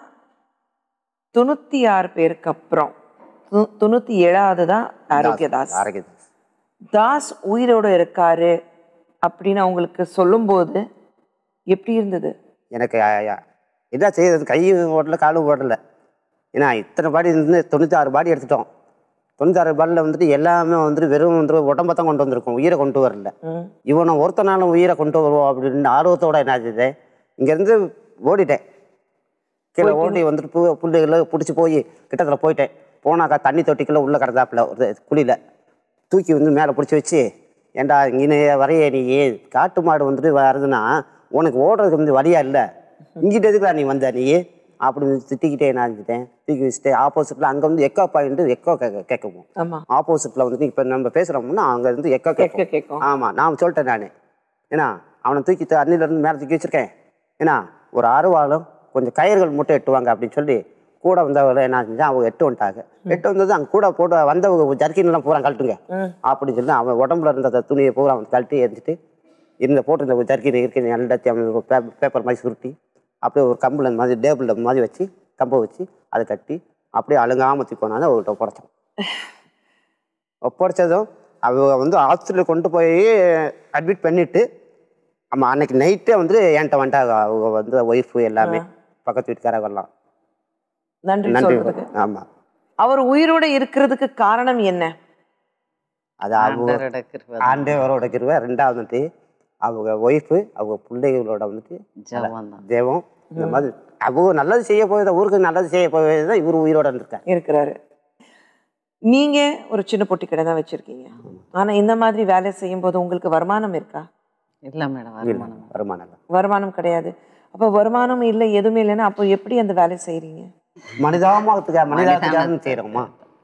B: தொண்ணூத்தி ஆறு பேருக்கு அப்புறம் து- தொண்ணூத்தி ஏழாவது தான் ஆரோக்கியதாஸ்
E: ஆரோக்கியதாஸ்
B: தாஸ் உயிரோட இருக்காரு அப்படின்னு அவங்களுக்கு சொல்லும்போது எப்படி இருந்தது
E: எனக்கு அ- அ- என்ன செய்யறது கையும் ஓடல காலும் ஓடல ஏன்னா இத்தனை பாடி இருந்து தொண்ணூற்றி ஆறு பாடி எடுத்துட்டோம் தொண்ணூத்தாறு பாடியில் வந்துட்டு எல்லாமே வந்துட்டு வெறும் வந்து உடம்ப தான் கொண்டு வந்திருக்கோம் உயிரை கொண்டு வரல
B: ம்.
E: இவனை ஒருத்தனாலும் உயிரை கொண்டு வருவோம் அப்படின்னு ஆர்வத்தோட என்ன ஆச்சுது இங்கேருந்து ஓடிட்டேன் கீழே ஓடி வந்துட்டு பு புல்லுகளை பிடிச்சி போய் கிட்டத்தில் போயிட்டேன் போனாக்கா தண்ணி தொட்டிக்குள்ள உள்ளே கிடந்தாப்புல ஒரு குழியில் தூக்கி வந்து மேலே பிடிச்சி வச்சு ஏன்டா இங்கே வரைய நீ காட்டு மாடு வந்துட்டு வருதுன்னா உனக்கு ஓடுறதுக்கு வந்து வழியா இல்லை இங்கிட்ட எதுக்குடா நீ வந்த நீ அப்படின்னு திட்டிக்கிட்டே நான் இருந்துட்டேன் தூக்கி வச்சுட்டு ஆப்போசிட்டில் அங்கே வந்து எக்கோ பாயிண்ட் எக்கோ கேட்க கேட்கவும்
B: ஆமா
E: ஆப்போசிட்டில் வந்துட்டு இப்போ நம்ம பேசுகிறோம்னா அங்கே இருந்து எக்கோ
B: கேட்க
E: கேட்கும்
B: கேட்கும்
E: ஆமாம் நான் சொல்லிட்டேன் நான் ஏன்னா அவனை தூக்கி த- அண்ணில இருந்து மேலே தூக்கி வச்சிருக்கேன் ஏன்னா ஒரு அருவாளும் கொஞ்சம் கயிறுகள் மட்டும் எட்டுவாங்க அப்படின்னு சொல்லி கூட வந்தவங்க என்ன செஞ்சா அவங்க எட்டு வந்துட்டாங்க எட்டு வந்தது அங்கே கூட போட்டு வந்தவங்க ஜர்க்கின்லாம் பூரா கழட்டுங்க அப்படின்னு சொல்லி அவன் உடம்புல இருந்த அந்த துணியை பூரா அவன் கழட்டி எரிஞ்சிட்டு இருந்த போட்டிருந்த ஜர்க்கின் இருக்கிற எல்லாத்தையும் அவன் பே- பேப்பர் மாதிரி சுருட்டி அப்படியே ஒரு கம்பில் இந்த மாதிரி டேபிளில் மாதிரி வச்சு கம்பை வச்சு அதை கட்டி அப்படியே அழுங்காம தூக்கி கொண்டாந்து அவர்கிட்ட ஒப்படைச்சோம் ஒப்படைச்சதும் அவங்க வந்து ஹாஸ்பிட்டலுக்கு கொண்டு போய் அட்மிட் பண்ணிட்டு ஆமாம் அன்னைக்கு நைட்டே வந்து என்கிட்ட வந்துட்டாங்க அவங்க வந்து ஒய்ஃபு எல்லாமே பக்கத்து வீட்டுக்காரங்கெல்லாம்
B: நன்றி
E: நன்றி
B: சொல்றதுக்கு
E: ஆமாம்
B: அவர் உயிரோட இருக்கிறதுக்கு காரணம் என்ன
E: அது அவங்க
F: ஆண்டவரோட கிருபை
E: ஆண்டவரோட கிருவை ரெண்டாவது வந்துட்டு அவங்க ஒய்ஃபு அவங்க பிள்ளைகளோட வந்துட்டு
F: ஜெபம் தான்
E: தெய்வம் இந்த மாதிரி அவங்க நல்லது செய்ய போயதை ஊருக்கு நல்லது செய்ய போயது தான் இவர் உயிரோட இருக்கார்
B: இருக்கிறாரு நீங்க ஒரு சின்ன பொட்டி கடை தான் வச்சிருக்கீங்க ஆனா இந்த மாதிரி வேலை செய்யும் போது உங்களுக்கு வருமானம் இருக்கா
F: இல்லை மேடம் வருமானம்
E: வருமானம் இல்லை.
B: வருமானம் கிடையாது அப்ப வருமானம் இல்லை எதுவுமே இல்லைன்னா அப்போ எப்படி அந்த வேலை செய்றீங்க
E: மனிதாபத்துக்காக மனிதாபத்துக்காக செய்கிறோமா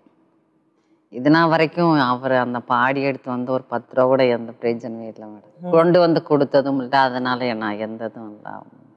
F: இது நாள் வரைக்கும் அவர் அந்த பாடி எடுத்து வந்து ஒரு பத்து ரூபா கூட எந்த பிரயோஜனமே இல்லை மேடம் கொண்டு வந்து கொடுத்ததும் இல்லை அதனால நான் எந்த இதுவும் இல்லை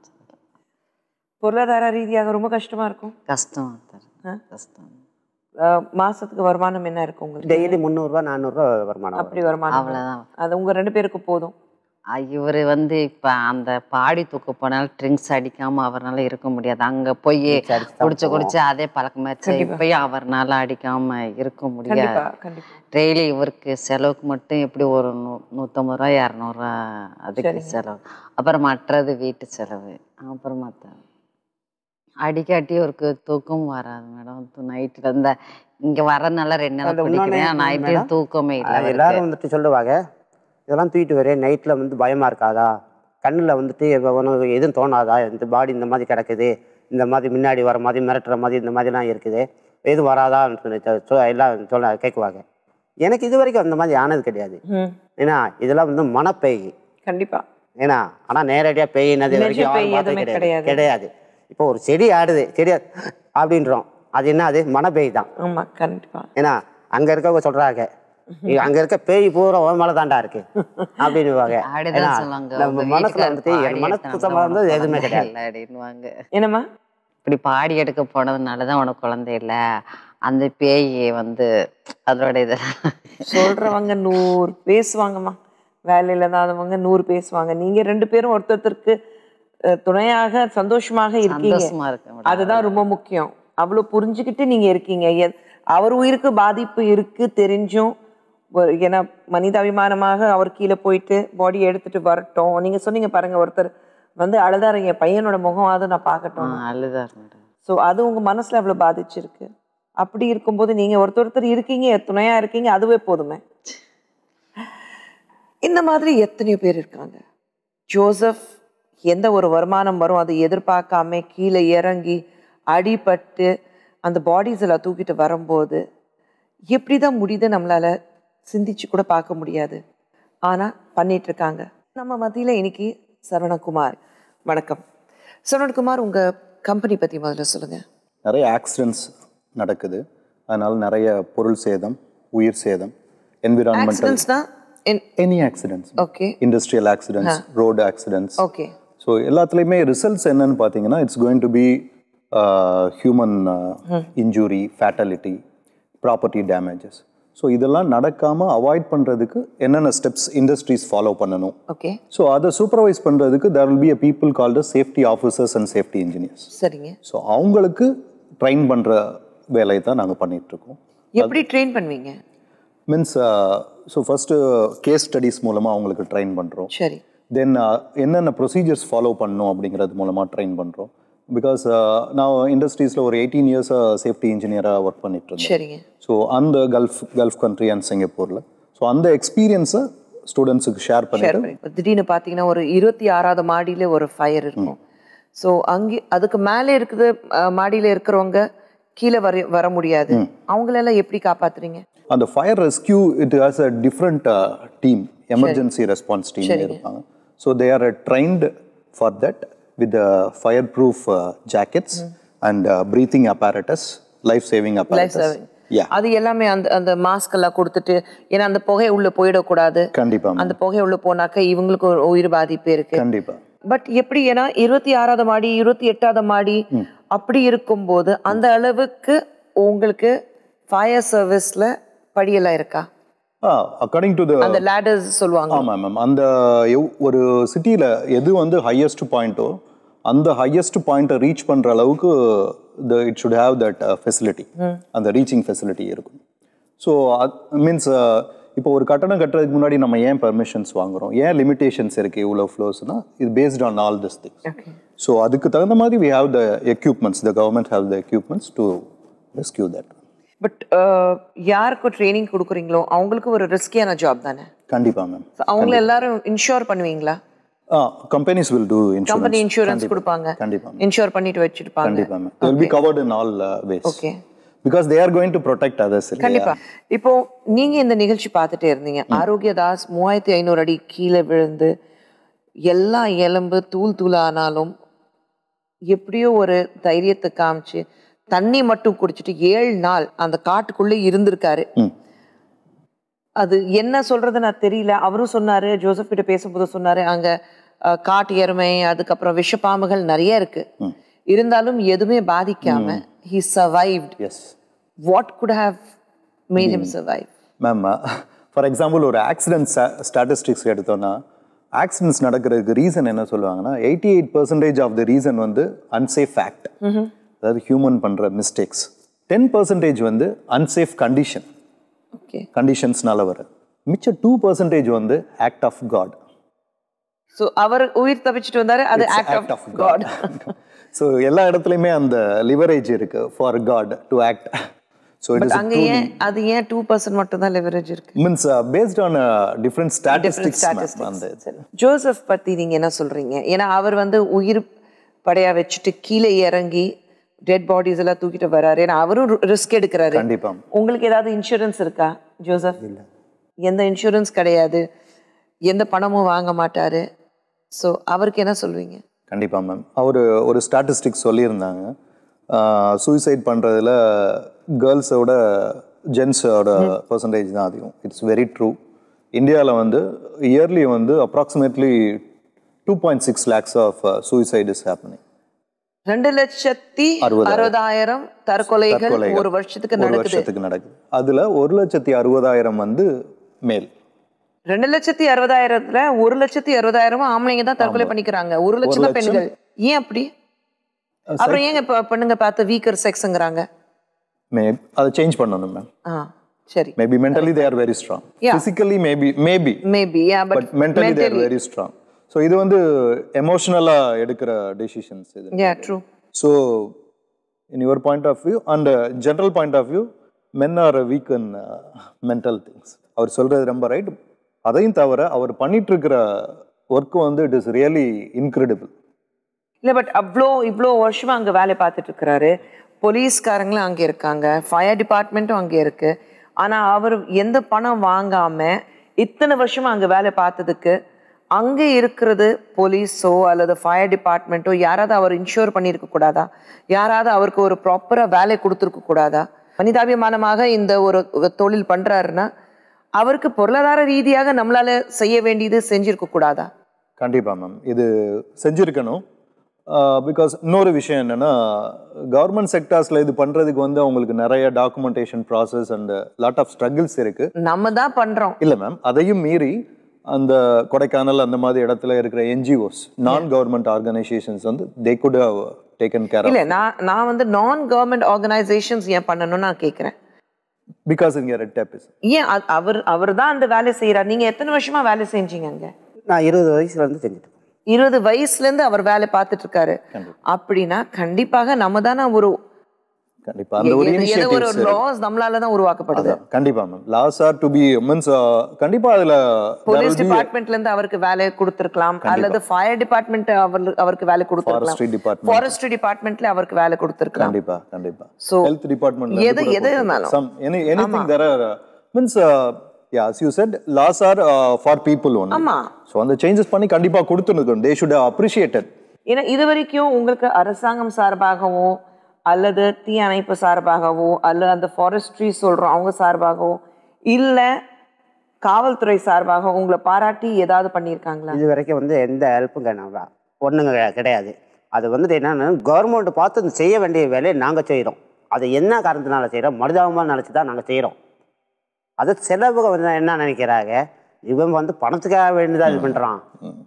B: பொருளாதார ரீதியாக ரொம்ப கஷ்டமா இருக்கும்
F: கஷ்டம்
B: ஆ?
F: சார் கஷ்டம்
B: அஹ், மாசத்துக்கு வருமானம் என்ன இருக்கு உங்களுக்கு
E: டெய்லி முந்நூறுரூவா நானூறுரூவா வருமானம் வரும்.
B: அப்படி வருமானம்
F: அவ்வளவுதான்.
B: அது உங்க ரெண்டு பேருக்கு போதும்
F: இவர் வந்து இப்போ அந்த பாடி தூக்க போனாலும் ட்ரிங்க்ஸ் அடிக்காம அவர்னால இருக்க முடியாது அங்க போய்
E: Drinks அடிச்சு தான்
F: குடிச்சு
E: போவோம்.
F: குடிச்சு அதே பழக்கமாச்சு இப்பயும் அவர்னால அடிக்காம இருக்க முடியாது
B: கண்டிப்பா கண்டிப்பா
F: டெய்லி இவருக்கு செலவுக்கு மட்டும் எப்படி ஒரு நூ நூற்றம்பது ரூபா இரநூறுவா அதுக்கு செலவு அப்புறம் மற்றது வீட்டு செலவு அப்புறம் மற்ற அடிக்காட்டி இவருக்கு தூக்கம் வராது மேடம் நைட்டில் இந்த இங்கே வரனால ரெண்டு நாள்
E: அது இன்னொன்னு
F: குடிக்கிறேன்
E: என்ன
F: நைட்டு
E: madam?
F: தூக்கமே இல்லை
E: அது
F: அவருக்கு.
E: எல்லாரும் வந்துட்டு சொல்லுவாங்க இதெல்லாம் தூக்கிட்டு வரேன் நைட்டில் வந்து பயமா இருக்காதா கண்ணில் வந்துட்டு இப்ப உனக்கு எதுவும் தோணாதா இந்த பாடி இந்த மாதிரி கிடக்குது இந்த மாதிரி முன்னாடி வர மாதிரி மிரட்டுற மாதிரி இந்த மாதிரிலாம் இருக்குது எதுவும் வராதான்னு சொல்லி சொ- சொ- எல்லாம் சொல்ல கேட்குவாங்க எனக்கு இது வரைக்கும் அந்த மாதிரி ஆனது கிடையாது
B: ம்
E: ஏன்னா இதெல்லாம் வந்து மனப்பேய்
B: கண்டிப்பா
E: ஏன்னா ஆனால் நேரடியாக பேயினது இது
B: நிஜ
E: வரைக்கும்
B: பேய்
E: யாரும் பார்த்தது
B: எதுவுமே
E: கிடையாது
B: கிடையாது.
E: கிடையாது இப்போ ஒரு செடி ஆடுது செடி ஆ- அப்படின்றோம் அது என்ன அது மனப்பேய் தான்
B: ஆமா கண்டிப்பா
E: ஏன்னா அங்க இருக்கவங்க சொல்றாங்க "இங்க அங்க இருக்க பேய் பூரா உன் மேல தாண்டா இருக்கு அப்படின்னுவாங்க
F: அப்படிதான்
E: ஏன்னா,
F: சொல்லுவாங்க
E: நம்ம
F: உங்க
E: மனசுல
F: வீட்டுக்காரர்
E: வந்துட்டு என்
F: பாடி
E: மனசு
F: எடுத்தாங்க,
E: சம்பந்தம்
F: உனக்கு
E: எதுவுமே
F: குழந்தை
E: கிடையாது
F: இல்லை அப்படின்னுவாங்க
B: என்னம்மா
F: இப்படி பாடி எடுக்க போனதுனால தான் உனக்கு குழந்தை இல்லை அந்த பேய் வந்து அதோட இது
B: சொல்றவங்க நூறு பேசுவாங்கம்மா வேலையில இல்லாதவங்க நூறு பேசுவாங்க நீங்க ரெண்டு பேரும் ஒருத்தருக்கு துணையாக சந்தோஷமாக இருக்கீங்க
F: சந்தோஷமா இருக்கு madam.
B: அதுதான் ரொம்ப முக்கியம் அவ்வளவு புரிஞ்சுக்கிட்டு நீங்க இருக்கீங்க எ- அவர் உயிருக்கு பாதிப்பு இருக்கு தெரிஞ்சும் ஒரு- ஏன்னா மனிதாபிமானமாக அவர் கீழே போயிட்டு பாடி எடுத்துட்டு வரட்டும் நீங்க சொன்னீங்க பாருங்க ஒருத்தர் வந்து அழுதாரு என் பையனோட முகம் அது நான்
F: ஆ,
B: பார்க்கட்டும்
F: அழுதாரு மேடம்
B: ஸோ அது உங்க மனசுல அவ்வளவு பாதிச்சிருக்கு அப்படி இருக்கும்போது நீங்க ஒருத்தர் ஒருத்தர் இருக்கீங்க துணையா இருக்கீங்க அதுவே போதுமே இந்த மாதிரி எத்தனையோ பேர் இருக்காங்க ஜோசப் எந்த ஒரு வருமானம் வரும் அதை எதிர்பார்க்காம கீழே இறங்கி அடிபட்டு அந்த பாடிஸ் எல்லாம் தூக்கிட்டு வரும்போது எப்படி தான் முடியுது நம்மளால சிந்திச்சு கூட பார்க்க முடியாது ஆனா பண்ணிட்டு இருக்காங்க நம்ம மத்தியில இன்னைக்கு சரவணகுமார் வணக்கம் சரவணகுமார் உங்க கம்பெனி பத்தி முதல்ல சொல்லுங்க
G: நிறைய ஆக்சிடென்ட்ஸ் நடக்குது அதனால நிறைய பொருள் சேதம் உயிர் சேதம் என்விரான்மெண்டல்
B: ஆக்சிடென்ட்ஸ்னா
G: any accidents
B: okay
G: industrial accidents road accidents
B: okay
G: so எல்லாத்துலேயுமே ரிசல்ட்ஸ் என்னன்னு பார்த்தீங்கன்னா it's going to be human injury fatality property damages so இதெல்லாம் நடக்காமல் அவாய்ட் பண்ணுறதுக்கு என்னென்ன ஸ்டெப்ஸ் இண்டஸ்ட்ரீஸ் ஃபாலோ பண்ணணும்
B: ஓகே
G: ஸோ அதை சூப்பர்வைஸ் பண்ணுறதுக்கு there will be a people called safety officers and safety engineers
B: சரிங்க
G: ஸோ அவங்களுக்கு ட்ரைன் பண்ணுற வேலையை தான் நாங்கள் பண்ணிகிட்ருக்கோம்
B: எப்படி ட்ரெயின் பண்ணுவீங்க
G: means so first case studies மூலமாக அவங்களுக்கு ட்ரைன் பண்ணுறோம்
B: சரி
G: தென் என்னென்ன ப்ரொசீஜர்ஸ் ஃபாலோ பண்ணணும் அப்படிங்கிறது மூலமாக ட்ரைன் பண்ணுறோம் பிகாஸ் நான் இண்டஸ்ட்ரீஸில் ஒரு எயிட்டீன் இயர்ஸாக சேஃப்டி இன்ஜினியராக ஒர்க் பண்ணிட்டு இருந்தேன்
B: சரிங்க
G: ஸோ அந்த கல்ஃப் கல்ஃப் கண்ட்ரி அண்ட் சிங்கப்பூரில் ஸோ அந்த எக்ஸ்பீரியன்ஸை ஸ்டூடெண்ட்ஸுக்கு ஷேர்
B: ஷேர்
G: பண்ணிட்டு
B: பண்ணி இப்ப திடீர்னு பார்த்தீங்கன்னா ஒரு இருபத்தி ஆறாவது மாடியில ஒரு ஃபயர் இருக்கும் ஸோ அங்கே அதுக்கு மேலே இருக்குது அஹ், மாடியில இருக்கிறவங்க கீழே வர வர முடியாது அவங்களெல்லாம் எப்படி காப்பாத்துறீங்க
G: அந்த fire rescue it has a different team emergency response team இருப்பாங்க so they are trained for that with fireproof jackets and breathing apparatus life saving apparatus yeah
B: அது எல்லாமே அந்த அந்த மாஸ்க் எல்லாம் கொடுத்துட்டு ஏன்னா அந்த புகை உள்ள போயிடக்கூடாது
G: கண்டிப்பா
B: அந்த புகை உள்ள போனாக்க இவங்களுக்கு ஒரு உயிர் பாதிப்பு இருக்கு
G: கண்டிப்பா
B: பட் எப்படி ஏன்னா இருபத்தி ஆறாவது மாடி இருபத்தி எட்டாவது மாடி அப்படி இருக்கும்போது அந்த அளவுக்கு உங்களுக்கு ஃபயர் சர்வீஸ்ல படியெல்லாம் இருக்கா
G: அக்கார்டிங் டு த
B: அந்த லேடர்ஸ் சொல்லுவாங்க
G: ஆமா மேம் அந்த எவ்- ஒரு சிட்டியில எது வந்து ஹையஸ்ட் பாயிண்டோ அந்த ஹையஸ்ட் பாயிண்ட்டை ரீச் பண்ற அளவுக்கு the it should have that facility அந்த ரீச்சிங் ஃபெசிலிட்டி இருக்கும் ஸோ மீன்ஸ் இப்போ ஒரு கட்டணம் கட்டுறதுக்கு முன்னாடி நம்ம ஏன் பெர்மிஷன்ஸ் வாங்குறோம் ஏன் லிமிடேஷன்ஸ் இருக்கு இவ்வளோ ஃப்ளோஸ்னா இது based on all this things so அதுக்கு தகுந்த மாதிரி we have the equipments the government have the equipments to rescue that
B: but யாருக்கு ட்ரைனிங் கொடுக்குறீங்களோ அவங்களுக்கு ஒரு ரிஸ்கியான ஜாப் தானே
G: கண்டிப்பா மேம்
B: So, அவங்கள எல்லாரும் இன்ஷூர் பண்ணுவீங்களா
G: companies will do
B: company
G: insurance
B: insurance கொடுப்பாங்க
G: கண்டிப்பா
B: இன்ஷூர் பண்ணிட்டு வச்சிருப்பாங்க
G: கண்டிப்பா ma'am will be covered in all ways
B: okay
G: because they are going to protect others
B: கண்டிப்பா இப்போ நீங்க இந்த நிகழ்ச்சி பார்த்துட்டே இருந்தீங்க ஆரோக்கியதாஸ் மூவாயிரத்தி ஐநூறு அடி கீழே விழுந்து எல்லா எலும்பு தூள் தூள் ஆனாலும் எப்படியோ ஒரு தைரியத்தை காமிச்சு தண்ணி மட்டும் குடிச்சிட்டு ஏழு நாள் அந்த காட்டுக்குள்ளே இருந்திருக்காரு
G: ம்.
B: அது என்ன சொல்றது நான் தெரியல அவரும் சொன்னாரு ஜோசப் கிட்ட பேசும்போது சொன்னாரு அங்க அஹ், காட்டு எருமை அதுக்கப்புறம் விஷப்பாம்புகள் நிறைய இருக்கு இருந்தாலும் எதுவுமே பாதிக்காம he survived
G: yes
B: what could have made him survive
G: ma'am for example ஒரு ஆக்சிடென்ட் ஸ்டாட்டிஸ்டிக்ஸ் எடுத்தோம்னா ஆக்சிடென்ட்ஸ் நடக்கிறதுக்கு ரீசன் என்ன சொல்லுவாங்கன்னா eighty eight percentage of the reason வந்து அன்சேஃப் ஆக்ட் அதாவது ஹியூமன் பண்ணுற மிஸ்டேக்ஸ் டென் பர்சன்டேஜ் வந்து அன்சேஃப் கண்டிஷன்
B: ஓகே
G: கண்டிஷன்ஸ்னால வர மிச்சம் டூ பர்சன்டேஜ் வந்து ஆக்ட் ஆஃப் காட்
B: சோ அவர் உயிர் தப்பிச்சிட்டு வந்தாரு அது ஆக்ட் ஆஃப் காட்
G: ஸோ எல்லா இடத்துலையுமே அந்த லிவரேஜ் இருக்கு for God to act so it
B: but
G: is
B: அங்க ஏன் அது ஏன் டூ பர்சன்ட் மட்டும் தான் லெவரேஜ் இருக்கு
G: means based on different statistics அந்த
B: ஜோசப் பத்தி நீங்க என்ன சொல்றீங்க ஏன்னா அவர் வந்து உயிர் படையா வச்சுட்டு கீழே இறங்கி டெட் பாடிஸ் எல்லாம் தூக்கிட்டு வராரு ஏன்னா அவரும் ரிஸ்க் எடுக்கிறாரு
G: கண்டிப்பா
B: உங்களுக்கு ஏதாவது இன்சூரன்ஸ் இருக்கா ஜோசப் எந்த இன்சூரன்ஸ் கிடையாது எந்த பணமும் வாங்க மாட்டாரு ஸோ அவருக்கு என்ன சொல்வீங்க
G: கண்டிப்பாக மேம் அவர் ஒரு ஸ்டாட்டிஸ்டிக்ஸ் சொல்லியிருந்தாங்க சூசைட் பண்ணுறதுல கேர்ள்ஸோட ஜென்ஸோட பர்சன்டேஜ் தான் அதிகம் இட்ஸ் வெரி ட்ரூ இந்தியாவில் வந்து இயர்லி வந்து approximately two point six lakhs of suicide is happening
B: ரெண்டு லட்சத்தி
G: அறுபதாயிரம்.
B: அறுபதாயிரம் தற்கொலைகள் ஒரு வருஷத்துக்கு
G: ஒரு
B: நடக்குது
G: வருஷத்துக்கு நடக்குது அதில் ஒரு லட்சத்தி அறுபதாயிரம் வந்து மேல்
B: ரெண்டு லட்சத்தி அறுபதாயிரத்துல ஒரு லட்சத்தி அறுபதாயிரமும் ஆம்பளைங்க தான் தற்கொலை பண்ணிக்கிறாங்க ஒரு லட்சம் தான்
G: லட்சம்.
B: பெண்கள் ஏன் அப்படி அப்புறம் ஏங்க இப்ப பெண்ணுங்க பார்த்து வீக்கர் செக்ஸ்ங்கிறாங்க
G: மே அதை சேஞ்ச் பண்ணணும் மேம்
B: ஆ சரி
G: maybe mentally they are very strong
B: Yeah.
G: Physically maybe maybe
B: maybe yeah
G: but
B: but
G: mentally they're very strong so இது வந்து எமோஷ்னலாக எடுக்கிற டெசிஷன்ஸ் இது
B: yeah true
G: so in your point of view and general point of view men are weak in mental things அவர் சொல்றது ரொம்ப ரைட் அதையும் தவிர அவர் பண்ணிட்டு இருக்கிற ஒர்க் வந்து இட் இஸ் ரியலி இன்க்ரெடிபிள்
B: இல்ல பட் அவ்வளோ இவ்வளோ வருஷமா அங்க வேலை பார்த்துட்டு இருக்கிறாரு போலீஸ்காரங்களும் அங்க இருக்காங்க ஃபயர் டிபார்ட்மெண்ட்டும் அங்க இருக்கு ஆனா அவர் எந்த பணம் வாங்காம இத்தனை வருஷமா அங்க வேலை பார்த்ததுக்கு அங்க இருக்கிறது போலீஸோ அல்லது ஃபயர் டிபார்ட்மெண்ட்டோ யாராவது அவர் இன்ஷூர் பண்ணியிருக்க கூடாதா யாராவது அவருக்கு ஒரு ப்ராப்பரா வேலை கொடுத்துருக்க கூடாதா மனிதாபிமானமாக இந்த ஒரு ஒரு தொழில் பண்றாருன்னா அவருக்கு பொருளாதார ரீதியாக நம்மளால செய்ய வேண்டியது செஞ்சிருக்க கூடாதா
G: கண்டிப்பா மேம் இது செஞ்சிருக்கணும் பிகாஸ் இன்னொரு விஷயம் என்னன்னா கவர்மெண்ட் செக்டார்ஸ்ல இது பண்றதுக்கு வந்து அவங்களுக்கு நிறைய documentation process and lot of struggles இருக்கு
B: நம்ம தான் பண்றோம்
G: இல்ல மேம் அதையும் மீறி அந்த கொடைக்கானல் அந்த மாதிரி இடத்துல இருக்கிற என்ஜிஓஸ் நான் கவர்மெண்ட் ஆர்கனைசேஷன்ஸ் வந்து they could have taken care
B: இல்ல நான் நான் வந்து நான் கவர்மெண்ட் ஆர்கனைசேஷன்ஸ் ஏன் பண்ணணும்னு நான் கேக்குறேன்
G: பிகாஸ் இங்க ரெட் டேப் இஸ்
B: ஏன் அ- அவர் அவர் தான் அந்த வேலை செய்யறாரு நீங்க எத்தனை வருஷமா வேலை செஞ்சீங்க அங்க
E: நான் இருபது வயசுல இருந்து செஞ்சுட்டு இருக்கேன்.
B: இருபது வயசுல இருந்து அவர் வேலை பார்த்துட்டு இருக்காரு அப்படின்னா கண்டிப்பாக நம்ம தானே ஒரு
G: கண்டிப்பா அந்த ஒரு
B: ஏதோ- ஏதோ ஒரு
G: இனிஷியேட்டிவ்ஸ்
B: லாஸ் நம்மளால தான் உருவாக்கப்படுது
G: கண்டிப்பா ma'am laws are to be means கண்டிப்பா அதுல there
B: police
G: will be a
B: டிபார்ட்மெண்ட்ல இருந்து அவருக்கு வேலை கொடுத்திருக்கலாம் அல்லது ஃபயர் டிபார்ட்மெண்ட் அவருக்கு வேலை கொடுத்திருக்கலாம்
G: Forestry department.
B: ஃபாரஸ்ட்ரி டிபார்ட்மெண்ட்ல அவருக்கு வேலை கொடுத்திருக்கலாம்
G: கண்டிப்பா கண்டிப்பா
B: So,
G: ஹெல்த் டிபார்ட்மெண்ட்
B: எது எது இருந்தாலும்
G: some any anything there are means yeah as you said laws are uh, for people only
B: ஆமா.
G: so அந்த சேஞ்சஸ் பண்ணி கண்டிப்பா கொடுத்துருக்கணும் they should have appreciated
B: ஏன்னா இது வரைக்கும் உங்களுக்கு அரசாங்கம் சார்பாகவோ அல்லது தீ அணைப்பு சார்பாகவோ அல்லது அந்த ஃபாரஸ்ட்ரி சொல்றோம் அவங்க சார்பாகவோ இல்ல காவல்துறை சார்பாக உங்களை பாராட்டி ஏதாவது பண்ணியிருக்காங்களா
E: இது வரைக்கும் வந்து எந்த ஹெல்ப்பும் ஒன்றுங்க கிடையாது அது வந்துட்டு என்னன்னா கவர்மெண்ட் பார்த்து இந்த செய்ய வேண்டிய வேலையை நாங்கள் செய்கிறோம் அது என்ன காரணத்தினால செய்கிறோம் மனிதாபமாக நினச்சி தான் நாங்கள் செய்கிறோம் அது செலவுக வந்து என்ன நினைக்கிறாங்க இவன் வந்து பணத்துக்காக வேண்டிதான் இது பண்ணுறான்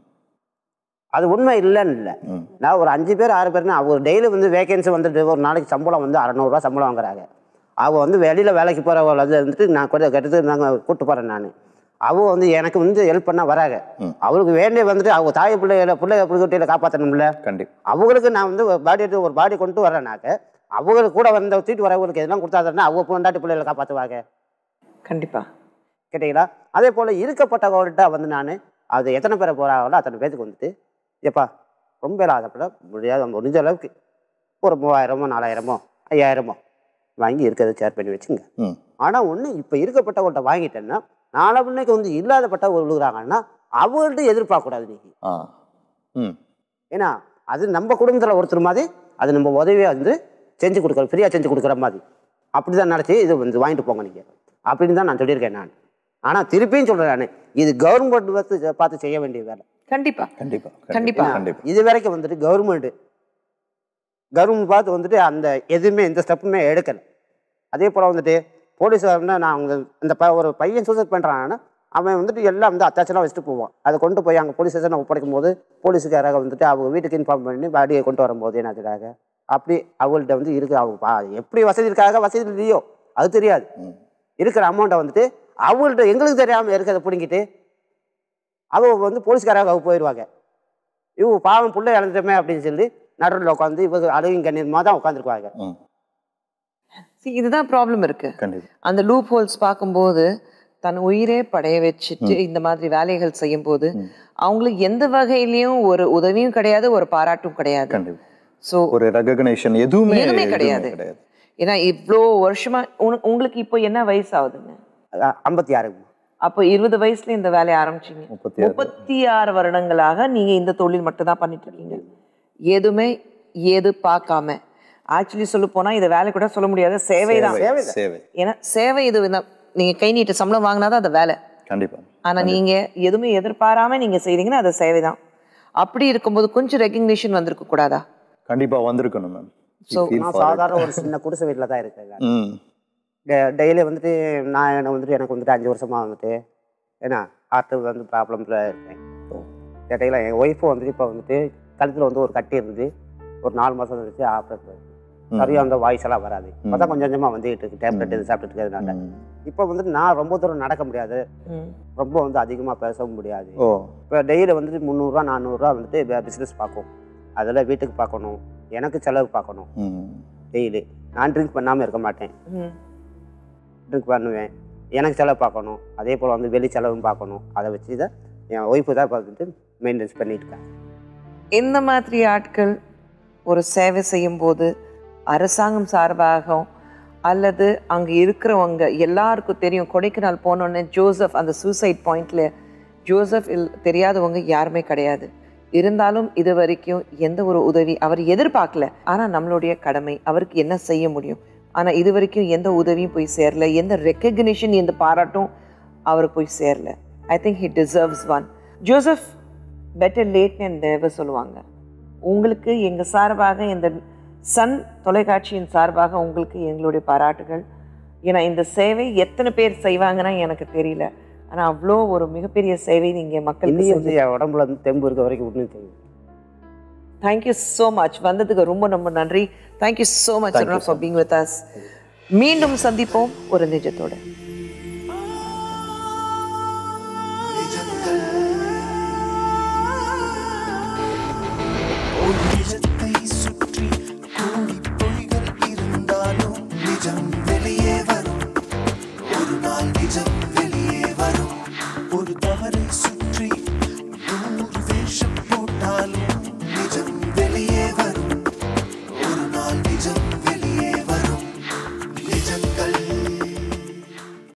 E: அது உண்மை இல்லைன்னு இல்லை நான் ஒரு அஞ்சு பேர் ஆறு பேர்னா அவங்க டெய்லி வந்து வேகன்சி வந்துட்டு ஒரு நாளைக்கு சம்பளம் வந்து அறநூறுவா சம்பளம் வாங்குறாங்க அவங்க வந்து வெளியில் வேலைக்கு போகிறவங்க அது வந்துட்டு நான் கூட கெடுத்து நாங்கள் கூப்பிட்டு போகிறேன் நான் அவங்க வந்து எனக்கு வந்து ஹெல்ப் பண்ண வராங்க அவங்களுக்கு வேண்டிய வந்துட்டு அவங்க தாய் பிள்ளைகளை பிள்ளை பிள்ளைகளை காப்பாற்றணும்ல
G: கண்டிப்பா
E: அவங்களுக்கு நான் வந்து பாடி எடுத்து ஒரு பாடி கொண்டு வரேனாக்க அவங்களுக்கு கூட வந்த தூக்கிட்டு வரவங்களுக்கு எதெல்லாம் கொடுத்தாதானே அவங்க பொண்டாட்டி பிள்ளைகளை காப்பாற்றுவாங்க
B: கண்டிப்பா
E: கேட்டீங்களா அதே போல் இருக்கப்பட்டவங்கள்ட்ட வந்து நான் அது எத்தனை பேரை போகிறாங்களோ அத்தனை பேருக்கு வந்துட்டு எப்பா ரொம்ப பேர் ஆசைப்பட முடியாத முடிஞ்ச அளவுக்கு ஒரு மூவாயிரமோ நாலாயிரமோ ஐயாயிரமோ வாங்கி இருக்கிறத ஷேர் பண்ணி வச்சுங்க
G: ம்
E: ஆனால் ஒன்று இப்போ இருக்கப்பட்டவங்கள்ட்ட வாங்கிட்டேன்னா நாளை முன்னைக்கு வந்து இல்லாதப்பட்ட விழுகிறாங்கன்னா அவங்கள்ட்ட எதிர்பார்க்கக்கூடாது நீங்கள்
G: ஆ ம்
E: ஏன்னா அது நம்ம குடும்பத்தில் ஒருத்தர் மாதிரி அது நம்ம உதவியை வந்து செஞ்சு கொடுக்குற ஃப்ரீயாக செஞ்சு கொடுக்குற மாதிரி அப்படி தான் நினச்சி இது வந்து வாங்கிட்டு போங்க நீங்கள் அப்படின்னு தான் நான் சொல்லியிருக்கேன் நான் ஆனால் திருப்பியும் சொல்கிறேன் நான் இது கவர்மெண்ட் வந்து பார்த்து செய்ய வேண்டிய வேலை
B: கண்டிப்பா
G: கண்டிப்பா
B: கண்டிப்பா.
G: கண்டிப்பா
E: இது வரைக்கும் வந்துட்டு கவர்மெண்ட்டு கவர்மெண்ட் பார்த்து வந்துட்டு அந்த எதுவுமே எந்த ஸ்டெப்புமே எடுக்கலை அதே போல் வந்துட்டு போலீஸ்காரன்னா நான் அவங்க இந்த ப ஒரு பையன் சூசைட் பண்ணுறான்னா அவன் வந்துட்டு எல்லாம் வந்து அத்தாச்செல்லாம் வச்சுட்டு போவான் அதை கொண்டு போய் அங்கே போலீஸ் ஸ்டேஷனை ஒப்படைக்கும் போது போலீஸுக்காரங்க வந்துட்டு அவங்க வீட்டுக்கு இன்ஃபார்ம் பண்ணி பாடியை கொண்டு வரும்போது என்னதுக்காக அப்படி அவங்கள்ட்ட வந்து இருக்கு அவங்க பா- எப்படி வசதி இருக்காக வசதி இல்லையோ அது தெரியாது இருக்கிற அமௌண்ட்டை வந்துட்டு அவங்கள்ட்ட எங்களுக்கு தெரியாமல் இருக்கிறத பிடுங்கிட்டு அவங்க வந்து போலீஸ்காரங்க அவங்க போயிடுவாங்க இவங்க பாவம் புள்ள இழந்துட்டோமே அப்படின்னு சொல்லி நடுவில் உட்காந்து இவங்க அழுவிங்க கண்ணீர்மா தான் உட்காந்துருக்குவாங்க
G: ம்
B: See, இதுதான் ப்ராப்ளம் இருக்கு
G: கண்டிப்பா
B: அந்த லூப் ஹோல்ஸ் பார்க்கும்போது தன் உயிரே படைய வச்சுட்டு இந்த மாதிரி வேலைகள் செய்யும்போது அவங்களுக்கு எந்த வகையிலயும் ஒரு உதவியும் கிடையாது ஒரு பாராட்டும் கிடையாது
G: கண்டிப்பா
B: ஸோ
G: ஒரு ரெகக்னேஷன் எதுவுமே
B: எதுவுமே கிடையாது
G: கிடையாது
B: ஏன்னா இவ்வளோ வருஷமா உனக்கு- உங்களுக்கு இப்போ என்ன வயசு ஆகுதுங்க
E: ஐம்பத்தி ஆறு
B: அப்போ இருபது வயசுல இந்த வேலையை ஆரம்பிச்சீங்க
G: முப்பத்தி ஆறு.
B: முப்பத்தி ஆறு வருடங்களாக நீங்க இந்த தொழில் மட்டும் தான் பண்ணிட்டு இருக்கீங்க எதுவுமே எது பார்க்காம ஆக்சுவலி சொல்ல போனா இதை வேலை கூட சொல்ல முடியாது சேவை தான்
G: சேவை சேவை
B: ஏன்னா சேவை இது தான் நீங்க கை நீட்டு சம்பளம் வாங்கினாதான் அது வேலை
G: கண்டிப்பா
B: ஆனா நீங்க எதுவுமே எதிர்பாராம நீங்க செய்றீங்கன்னா அது சேவை தான் அப்படி இருக்கும்போது கொஞ்சம் ரெகக்னிஷன் வந்திருக்க கூடாதா
G: கண்டிப்பா வந்திருக்கணும் மேம்
B: So,
E: நான் சாதாரண ஒரு சின்ன குடிசை வீட்டில் தான் இருக்கேன்
G: ம்
E: டெய்லி வந்துட்டு நான் என்ன வந்துட்டு எனக்கு வந்துட்டு அஞ்சு வருஷமா வந்துட்டு ஏன்னா ஹார்ட்டு வந்து ப்ராப்ளம்ல இருக்கேன் கேட்டீங்களா என் ஒய்ஃபும் வந்துட்டு இப்போ வந்துட்டு கழுத்தில் வந்து ஒரு கட்டி இருந்து ஒரு நாலு மாதம் இருந்துச்சு ஆப்ரேட் சரியாக அந்த வாய்ஸ் எல்லாம் வராது இப்போ தான் கொஞ்சம் கொஞ்சமாக வந்துகிட்டு இருக்கு டேப்லெட் இது சாப்பிட்டுட்டு இருக்கிறதுனால
G: ம்.
E: இப்போ வந்துட்டு நான் ரொம்ப தூரம் நடக்க முடியாது
B: ம்.
E: ரொம்ப வந்து அதிகமாக பேசவும் முடியாது
G: ஓ
E: இப்போ டெய்லி வந்துட்டு முந்நூறுரூவா நானூறுரூவா வந்துட்டு பிஸ்னஸ் பார்க்கும் அதில் வீட்டுக்கு பார்க்கணும் எனக்கு செலவு பார்க்கணும்
G: ம்
E: டெய்லி நான் ட்ரிங்க் பண்ணாமல் இருக்க மாட்டேன்
B: ம்.
E: ட்ரிங்க் பண்ணுவேன் எனக்கு செலவு பார்க்கணும் அதே போல் வந்து வெளி செலவும் பார்க்கணும் அதை வச்சு தான் என் ஒய்ஃபு தான் பார்த்துட்டு மெயின்டைன்ஸ் பண்ணிட்டு இருக்கேன்
B: இந்த மாதிரி ஆட்கள் ஒரு சேவை செய்யும்போது அரசாங்கம் சார்பாக அல்லது அங்கே இருக்கிறவங்க எல்லாருக்கும் தெரியும் கொடைக்கானல் போனோடனே ஜோசப் அந்த சூசைட் பாயிண்ட்ல ஜோசப் இல் தெரியாதவங்க யாருமே கிடையாது இருந்தாலும் இது வரைக்கும் எந்த ஒரு உதவி அவர் எதிர்பார்க்கல ஆனால் நம்மளுடைய கடமை அவருக்கு என்ன செய்ய முடியும் ஆனால் இது வரைக்கும் எந்த உதவியும் போய் சேரல எந்த ரெக்கக்னிஷன் எந்த பாராட்டும் அவருக்கு போய் சேரல I think he deserves one Joseph better late and never சொல்லுவாங்க உங்களுக்கு எங்கள் சார்பாக இந்த சன் தொலைக்காட்சியின் சார்பாக உங்களுக்கு எங்களுடைய பாராட்டுகள் ஏன்னா இந்த சேவை எத்தனை பேர் செய்வாங்கன்னா எனக்கு தெரியல ஆனால் அவ்வளோ ஒரு மிகப்பெரிய சேவை நீங்கள் மக்களுக்கு
E: இன்னும்
B: செஞ்சு
E: வந்து என் உடம்புல வந்து தெம்பு இருக்க வரைக்கும் இன்னும் தெரியும்
B: தேங்க்யூ ஸோ மச் வந்ததுக்கு ரொம்ப ரொம்ப நன்றி thank you so much for being with us மீண்டும் சந்திப்போம் ஒரு நிஜத்தோட